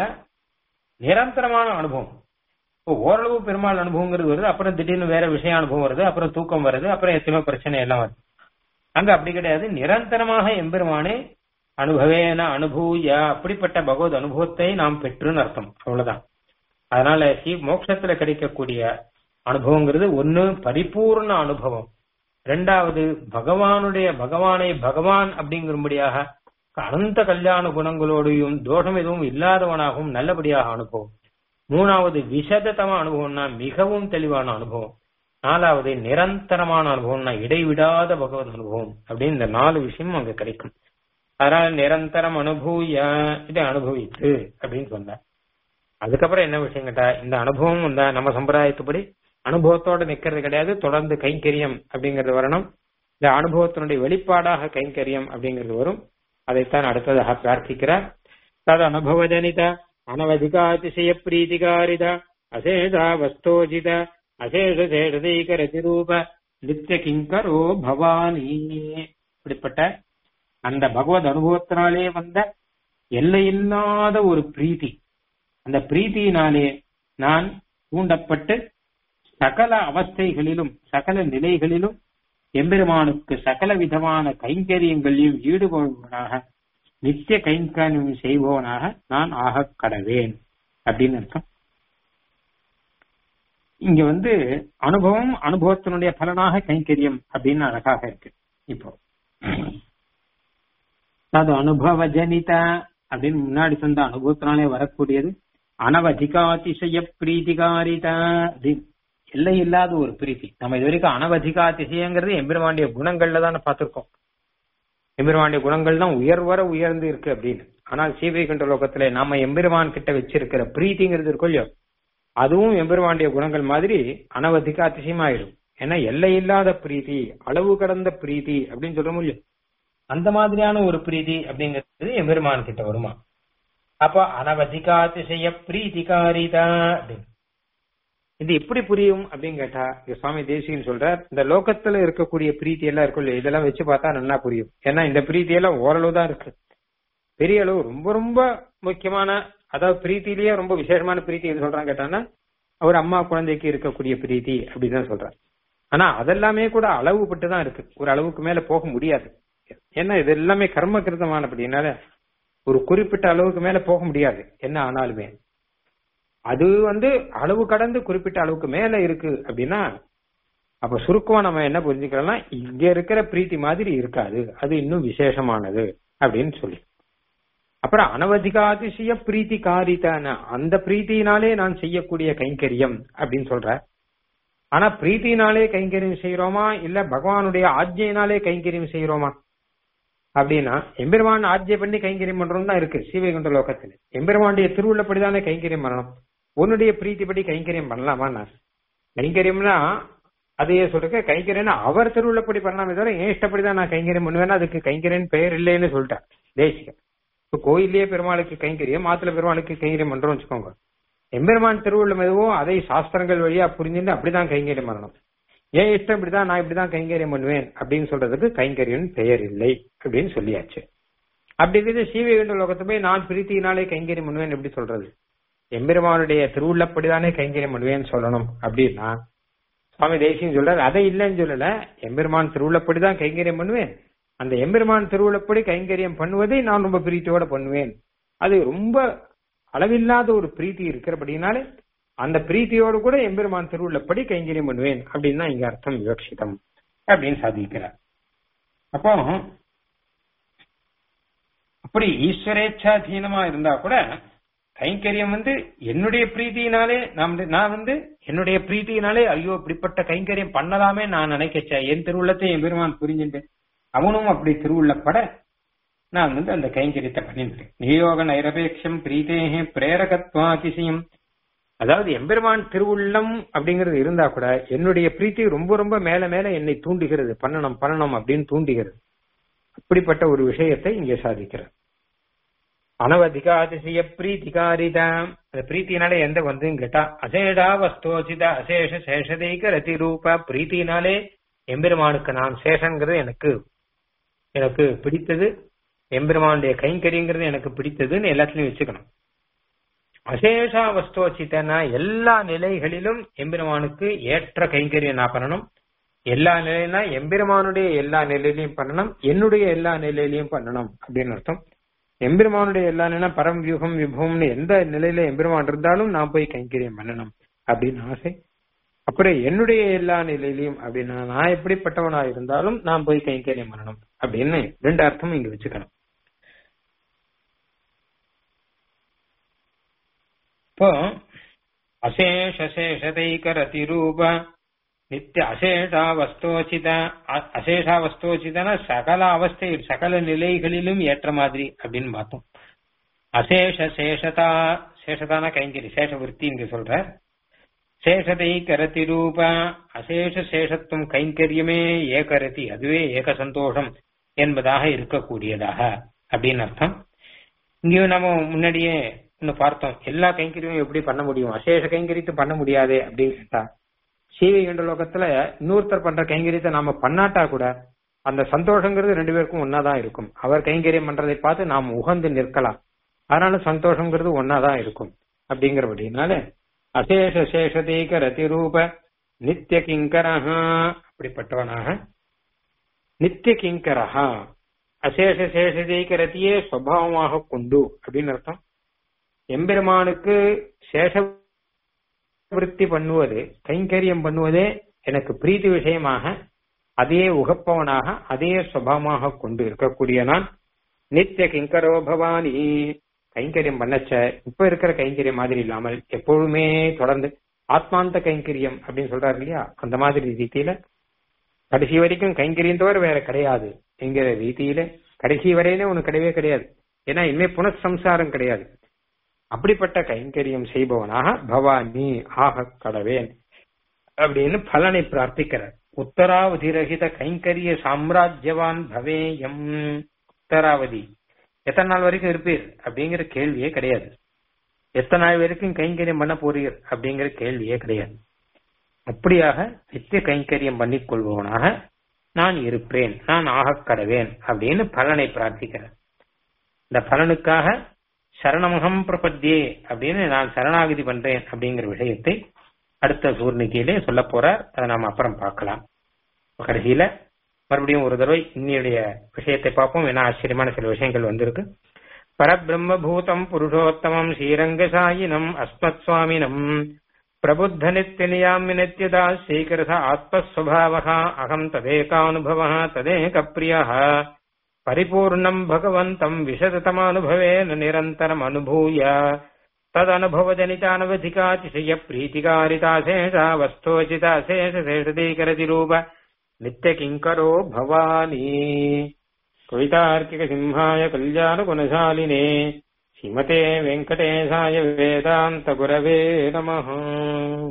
நிரந்தரமான அனுபவம் இப்போ ஓரளவு பெருமாள் அனுபவங்கிறது வருது அப்புறம் திடீர்னு வேற விஷய அனுபவம் வருது அப்புறம் தூக்கம் வருது அப்புறம் எத்தனையோ பிரச்சனை எல்லாம் வருது அங்க அப்படி கிடையாது நிரந்தரமாக எம்பெருமானே அனுபவேன அனுபூய அப்படிப்பட்ட பகவத் அனுபவத்தை நாம் பெற்றுன்னு அர்த்தம் அவ்வளவுதான் அதனால ஸ்ரீ மோட்சத்துல கிடைக்கக்கூடிய அனுபவங்கிறது ஒன்னு பரிபூர்ண அனுபவம் ரெண்டாவது பகவானுடைய பகவானை பகவான் அப்படிங்கும்படியாக அனந்த கல்யாண குணங்களோடையும் தோஷம் எதுவும் இல்லாதவனாகவும் நல்லபடியாக அனுபவம் மூணாவது விசதத்தம அனுபவம்னா மிகவும் தெளிவான அனுபவம் நாலாவது நிரந்தரமான அனுபவம்னா இடைவிடாத பகவத் அனுபவம் அப்படின்னு இந்த நாலு விஷயமும் அங்க கிடைக்கும் அதனால நிரந்தரம் அனுபூய இதை அனுபவித்து அப்படின்னு சொன்ன அதுக்கப்புறம் என்ன விஷயம் கேட்டா இந்த அனுபவம் இந்த நம்ம சம்பிரதாயத்துப்படி அனுபவத்தோட நிக்கிறது கிடையாது தொடர்ந்து கைங்கரியம் அப்படிங்கிறது வரணும் இந்த அனுபவத்தினுடைய வெளிப்பாடாக கைங்கரியம் அப்படிங்கிறது வரும் அதைத்தான் அடுத்ததாக பிரார்த்திக்கிறார் தது அனுபவஜனித அனவதிகாதிசய பிரீதிகாரித அசேஷா வஸ்தோஜித அசேஷ சேஷதைக ரதிரூப நித்திய கிங்கரோ பவானி இப்படிப்பட்ட அந்த பகவத் அனுபவத்தினாலே வந்த எல்லையில்லாத ஒரு பிரீத்தி அந்த பிரீத்தியினாலே நான் தூண்டப்பட்டு சகல அவஸ்தைகளிலும் சகல நிலைகளிலும் எம்பெருமானுக்கு சகல விதமான கைங்கரியங்களையும் ஈடுபடுவனாக நித்திய கைங்கரியம் செய்பவனாக நான் ஆக கடவேன் அப்படின்னு அர்த்தம் இங்க வந்து அனுபவம் அனுபவத்தினுடைய பலனாக கைங்கரியம் அப்படின்னு அழகாக இருக்கு இப்போ அது அனுபவ ஜனித அப்படின்னு முன்னாடி சொந்த அனுபவத்தினாலே வரக்கூடியது அனவதிகாதிசய பிரீதிகாரித அப்படின்னு எல்லை இல்லாத ஒரு பிரீத்தி நம்ம இது வரைக்கும் அனவதிகாதிசயங்கிறது எம்பெருமாண்டிய குணங்கள்ல தானே பார்த்திருக்கோம் எம்பெருமாண்டிய குணங்கள் தான் உயர்வர உயர்ந்து இருக்கு அப்படின்னு ஆனால் சீவைகுண்ட லோகத்துல நாம எம்பெருமான் கிட்ட வச்சிருக்கிற பிரீத்திங்கிறது இருக்கும் இல்லையோ அதுவும் எம்பெருமாண்டிய குணங்கள் மாதிரி அனவதிக அதிசயமாயிடும் ஏன்னா எல்லை இல்லாத பிரீத்தி அளவு கடந்த பிரீத்தி அப்படின்னு சொல்ல முடியும் அந்த மாதிரியான ஒரு பிரீதி அப்படிங்கிறது எம்பெருமான் கிட்ட வருமா அப்ப அனவதிகாதிசய பிரீதிகாரிதா அப்படின்னு இது எப்படி புரியும் அப்படின்னு கேட்டா இங்க சுவாமி தேசிகன் சொல்றார் இந்த லோகத்துல இருக்கக்கூடிய பிரீத்தி எல்லாம் இருக்கும் இல்லையா இதெல்லாம் வச்சு பார்த்தா நல்லா புரியும் ஏன்னா இந்த பிரீத்தி எல்லாம் ஓரளவு தான் இருக்கு பெரிய அளவு ரொம்ப ரொம்ப முக்கியமான அதாவது பிரீத்திலேயே ரொம்ப விசேஷமான பிரீத்தி எது சொல்றாங்க கேட்டான்னா அவர் அம்மா குழந்தைக்கு இருக்கக்கூடிய பிரீத்தி அப்படின்னு சொல்றாரு ஆனா அதெல்லாமே கூட அளவுபட்டு தான் இருக்கு ஒரு அளவுக்கு மேல போக முடியாது ஏன்னா இது எல்லாமே கர்ம கிருதமானபடினால ஒரு குறிப்பிட்ட அளவுக்கு மேல போக முடியாது என்ன ஆனாலுமே அது வந்து அளவு கடந்து குறிப்பிட்ட அளவுக்கு மேல இருக்கு அப்படின்னா அப்ப சுருக்கமா நம்ம என்ன புரிஞ்சுக்கலாம் இங்க இருக்கிற பிரீத்தி மாதிரி இருக்காது அது இன்னும் விசேஷமானது அப்படின்னு சொல்லி அப்புறம் அனவதிகாதிசய பிரீத்தி காரிதான அந்த பிரீத்தினாலே நான் செய்யக்கூடிய கைங்கரியம் அப்படின்னு சொல்ற ஆனா பிரீத்தினாலே கைங்கரியம் செய்யறோமா இல்ல பகவானுடைய ஆஜ்யினாலே கைங்கரியம் செய்யறோமா அப்படின்னா எம்பெருமான் ஆஜ்ய பண்ணி கைங்கரியம் பண்றோம் தான் இருக்கு சீவைகுண்ட லோகத்துல எம்பெருமானுடைய திருவுள்ளப்படிதானே கைங்கரியம் பண்ணணும் உன்னுடைய பிரீத்திப்படி கைங்கரியம் பண்ணலாமா நான் கைங்கரியம்னா அதையே சொல்றேன் கைங்கரியம்னா அவர் திருவுள்ளப்படி பண்ணலாமே தவிர என் இஷ்டப்படிதான் நான் கைங்கரியம் பண்ணுவேன்னா அதுக்கு கைங்கரியன் பெயர் இல்லைன்னு சொல்லிட்டேன் தேசிகம் இப்ப கோயிலே பெருமாளுக்கு கைங்கரியம் மாத்துல பெருமாளுக்கு கைங்கரியம் பண்றோம் வச்சுக்கோங்க எம்பெருமான் திருவுள்ளம் எதுவோ அதை சாஸ்திரங்கள் வழியா புரிஞ்சுட்டு அப்படிதான் கைங்கரியம் பண்ணணும் ஏன் இஷ்டம் இப்படிதான் நான் இப்படிதான் கைங்கரியம் பண்ணுவேன் அப்படின்னு சொல்றதுக்கு கைங்கரியம் பெயர் இல்லை அப்படின்னு சொல்லியாச்சு அப்படி இருக்குது சீவைகுண்ட லோகத்தை போய் நான் பிரீத்தினாலே கைங்கரியம் பண்ணுவேன் எப்படி சொல்றது எம்பெருமானுடைய திருவுள்ளப்படிதானே கைங்கரியம் பண்ணுவேன்னு சொல்லணும் அப்படின்னா சுவாமி தேசியம் சொல்றாரு அதை இல்லைன்னு சொல்லல எம்பெருமான் திருவுள்ளப்படிதான் கைங்கரியம் பண்ணுவேன் அந்த எம்பெருமான் திருவுள்ளப்படி கைங்கரியம் பண்ணுவதை நான் ரொம்ப பிரீத்தியோட பண்ணுவேன் அது ரொம்ப அளவில்லாத ஒரு பிரீத்தி இருக்கிறபடினாலே அந்த பிரீத்தியோடு கூட எம்பெருமான் திருவுள்ளப்படி கைங்கரியம் பண்ணுவேன் அப்படின்னு தான் இங்க அர்த்தம் விவக்ஷிதம் அப்படின்னு சாதிக்கிறார் அப்போ அப்படி ஈஸ்வரேச்சாதீனமா இருந்தா கூட கைங்கரியம் வந்து என்னுடைய பிரீத்தியினாலே நான் வந்து- நான் வந்து என்னுடைய பிரீத்தியினாலே ஐயோ இப்படிப்பட்ட கைங்கரியம் பண்ணலாமே நான் நினைக்கச்ச என் திருவுள்ளத்தை என் பெருமான் புரிஞ்சுட்டு அவனும் அப்படி திருவுள்ளப்பட நான் வந்து அந்த கைங்கரியத்தை பண்ணிருக்கேன் நியோக நைரபேட்சம் பிரீத்தேகே பிரேரகத்வாதிசயம் அதாவது எம்பெருமான் திருவுள்ளம் அப்படிங்கிறது இருந்தா கூட என்னுடைய பிரீத்தி ரொம்ப ரொம்ப மேல மேல என்னை தூண்டுகிறது பண்ணணும் பண்ணணும் அப்படின்னு தூண்டுகிறது அப்படிப்பட்ட ஒரு விஷயத்தை இங்கே சாதிக்கிறார் அனவதிகாதிசய பிரீத்திகாரிதா அந்த பிரீத்தினாலே எந்த வந்துன்னு கேட்டா அசேடா வஸ்தோசித அசேஷ சேஷதைக ரதி ரூப பிரீத்தினாலே எம்பெருமானுக்கு நான் சேஷங்கிறது எனக்கு எனக்கு பிடித்தது எம்பெருமானுடைய கைங்கரியங்கிறது எனக்கு பிடித்ததுன்னு எல்லாத்துலயும் வச்சுக்கணும் அசேஷா வஸ்தோச்சித்தனா எல்லா நிலைகளிலும் எம்பெருமானுக்கு ஏற்ற கைங்கரியம் நான் பண்ணணும் எல்லா நிலையினா எம்பெருமானுடைய எல்லா நிலையிலையும் பண்ணணும் என்னுடைய எல்லா நிலையிலையும் பண்ணணும் அப்படின்னு அர்த்தம் எம்பெருமானுடைய எல்லா நிலை பரம் வியூகம் விபவம்னு எந்த நிலையில எம்பெருமான் இருந்தாலும் நான் போய் கைங்கரியம் பண்ணணும் அப்படின்னு ஆசை அப்புறம் என்னுடைய எல்லா நிலையிலையும் அப்படின்னா நான் எப்படிப்பட்டவனா இருந்தாலும் நான் போய் கைங்கரியம் பண்ணணும் அப்படின்னு ரெண்டு அர்த்தமும் இங்க வச்சுக்கணும் இப்போ அசேஷ சேஷதைகரதி ரூப நித்திய அசேஷாவஸ்தோச்சித அ- அசேஷாவஸ்தோச்சிதன சகல அவஸ்தை சகல நிலைகளிலும் ஏற்ற மாதிரி அப்படின்னு பார்த்தோம் அசேஷ சேஷதா சேஷதான கைங்கரி சேஷ விற்பி இங்க சொல்ற சேஷதை கரதி ரூப அசேஷ சேஷத்துவம் கைங்கரியமே ஏகரதி அதுவே ஏக சந்தோஷம் என்பதாக இருக்கக்கூடியதாக அப்படின்னு அர்த்தம் இங்கேயும் நம்ம முன்னாடியே இன்னும் பார்த்தோம் எல்லா கைங்கரியமும் எப்படி பண்ண முடியும் அசேஷ கைங்கரியத்தை பண்ண முடியாதே அப்படின்னு கேட்டா சீவை என்ற லோகத்துல இன்னொருத்தர் பண்ற கைங்கரியத்தை நாம பண்ணாட்டா கூட அந்த சந்தோஷங்கிறது ரெண்டு பேருக்கும் ஒன்னாதான் இருக்கும் அவர் கைங்கரியம் பண்றதை பார்த்து நாம் உகந்து நிற்கலாம் அதனால சந்தோஷங்கிறது ஒன்னாதான் இருக்கும் அப்படிங்கிறபடினால அசேஷ சேஷதேக ரதி ரூப நித்திய கிங்கரஹா அப்படிப்பட்டவனாக நித்திய கிங்கரஹா அசேஷ சேஷதேக ரத்தியே சுவாவமாக கொண்டு அப்படின்னு அர்த்தம் எம்பெருமானுக்கு சேஷ விருத்தி பண்ணுவது கைங்கரியம் பண்ணுவதே எனக்கு பிரீதி விஷயமாக அதே உகப்பவனாக அதே சுபாவமாக கொண்டு இருக்கக்கூடிய நான் நித்திய கிங்கரோ பவானி கைங்கரியம் பண்ணச்ச இப்ப இருக்கிற கைங்கரியம் மாதிரி இல்லாமல் எப்பொழுதுமே தொடர்ந்து ஆத்மாந்த கைங்கரியம் அப்படின்னு சொல்றாரு இல்லையா அந்த மாதிரி ரீதியில கடைசி வரைக்கும் கைங்கரியம் தவிர வேற கிடையாது என்கிற ரீதியில கடைசி வரையிலே உனக்கு கிடையவே கிடையாது ஏன்னா இனிமே புனசம்சாரம் கிடையாது அப்படிப்பட்ட கைங்கரியம் செய்பவனாக பவானி ஆக கடவேன் அப்படின்னு பலனை பிரார்த்திக்கிறார் உத்தராவதிரகித கைங்கரிய சாம்ராஜ்யவான் பவேயம் உத்தராவதி எத்தனை நாள் வரைக்கும் இருப்பீர் அப்படிங்கிற கேள்வியே கிடையாது எத்தனை நாள் வரைக்கும் கைங்கரியம் பண்ண போறீர் அப்படிங்கிற கேள்வியே கிடையாது அப்படியாக நித்திய கைங்கரியம் பண்ணிக் கொள்பவனாக நான் இருப்பேன் நான் ஆகக் கடவேன் அப்படின்னு பலனை பிரார்த்திக்கிறேன் இந்த பலனுக்காக சரணமகம் பிரபத்தியே அப்படின்னு நான் சரணாகதி பண்றேன் அப்படிங்கிற விஷயத்தை அடுத்த சூர்ணிக்கையிலே சொல்ல போறார் அதை நாம அப்புறம் பார்க்கலாம் கடைசியில மறுபடியும் ஒரு தடவை இன்னியுடைய விஷயத்தை பார்ப்போம் ஏன்னா ஆச்சரியமான சில விஷயங்கள் வந்திருக்கு பரபிரம்ம பூதம் புருஷோத்தமம் ஸ்ரீரங்கசாயினம் அஸ்மத் சுவாமினம் பிரபுத்த நித்திய நியாமி நித்யதா ஸ்ரீகிருத ஆத்மஸ்வபாவः அகம் ததேகானுபவः ததேக பிரியः परिपूर्णम् भगवन्तम् विशततमानुभवेन निरन्तरम् अनुभूय तदनुभवजनितानवधिकातिशयप्रीतिकारिताशेषा वस्तोचिताशेषशेषदीकरतिरूप नित्यकिङ्करो भवानी कवितार्किकसिंहाय कल्याणगुणशालिने श्रीमते वेङ्कटेशाय वेदान्तगुरवे नमः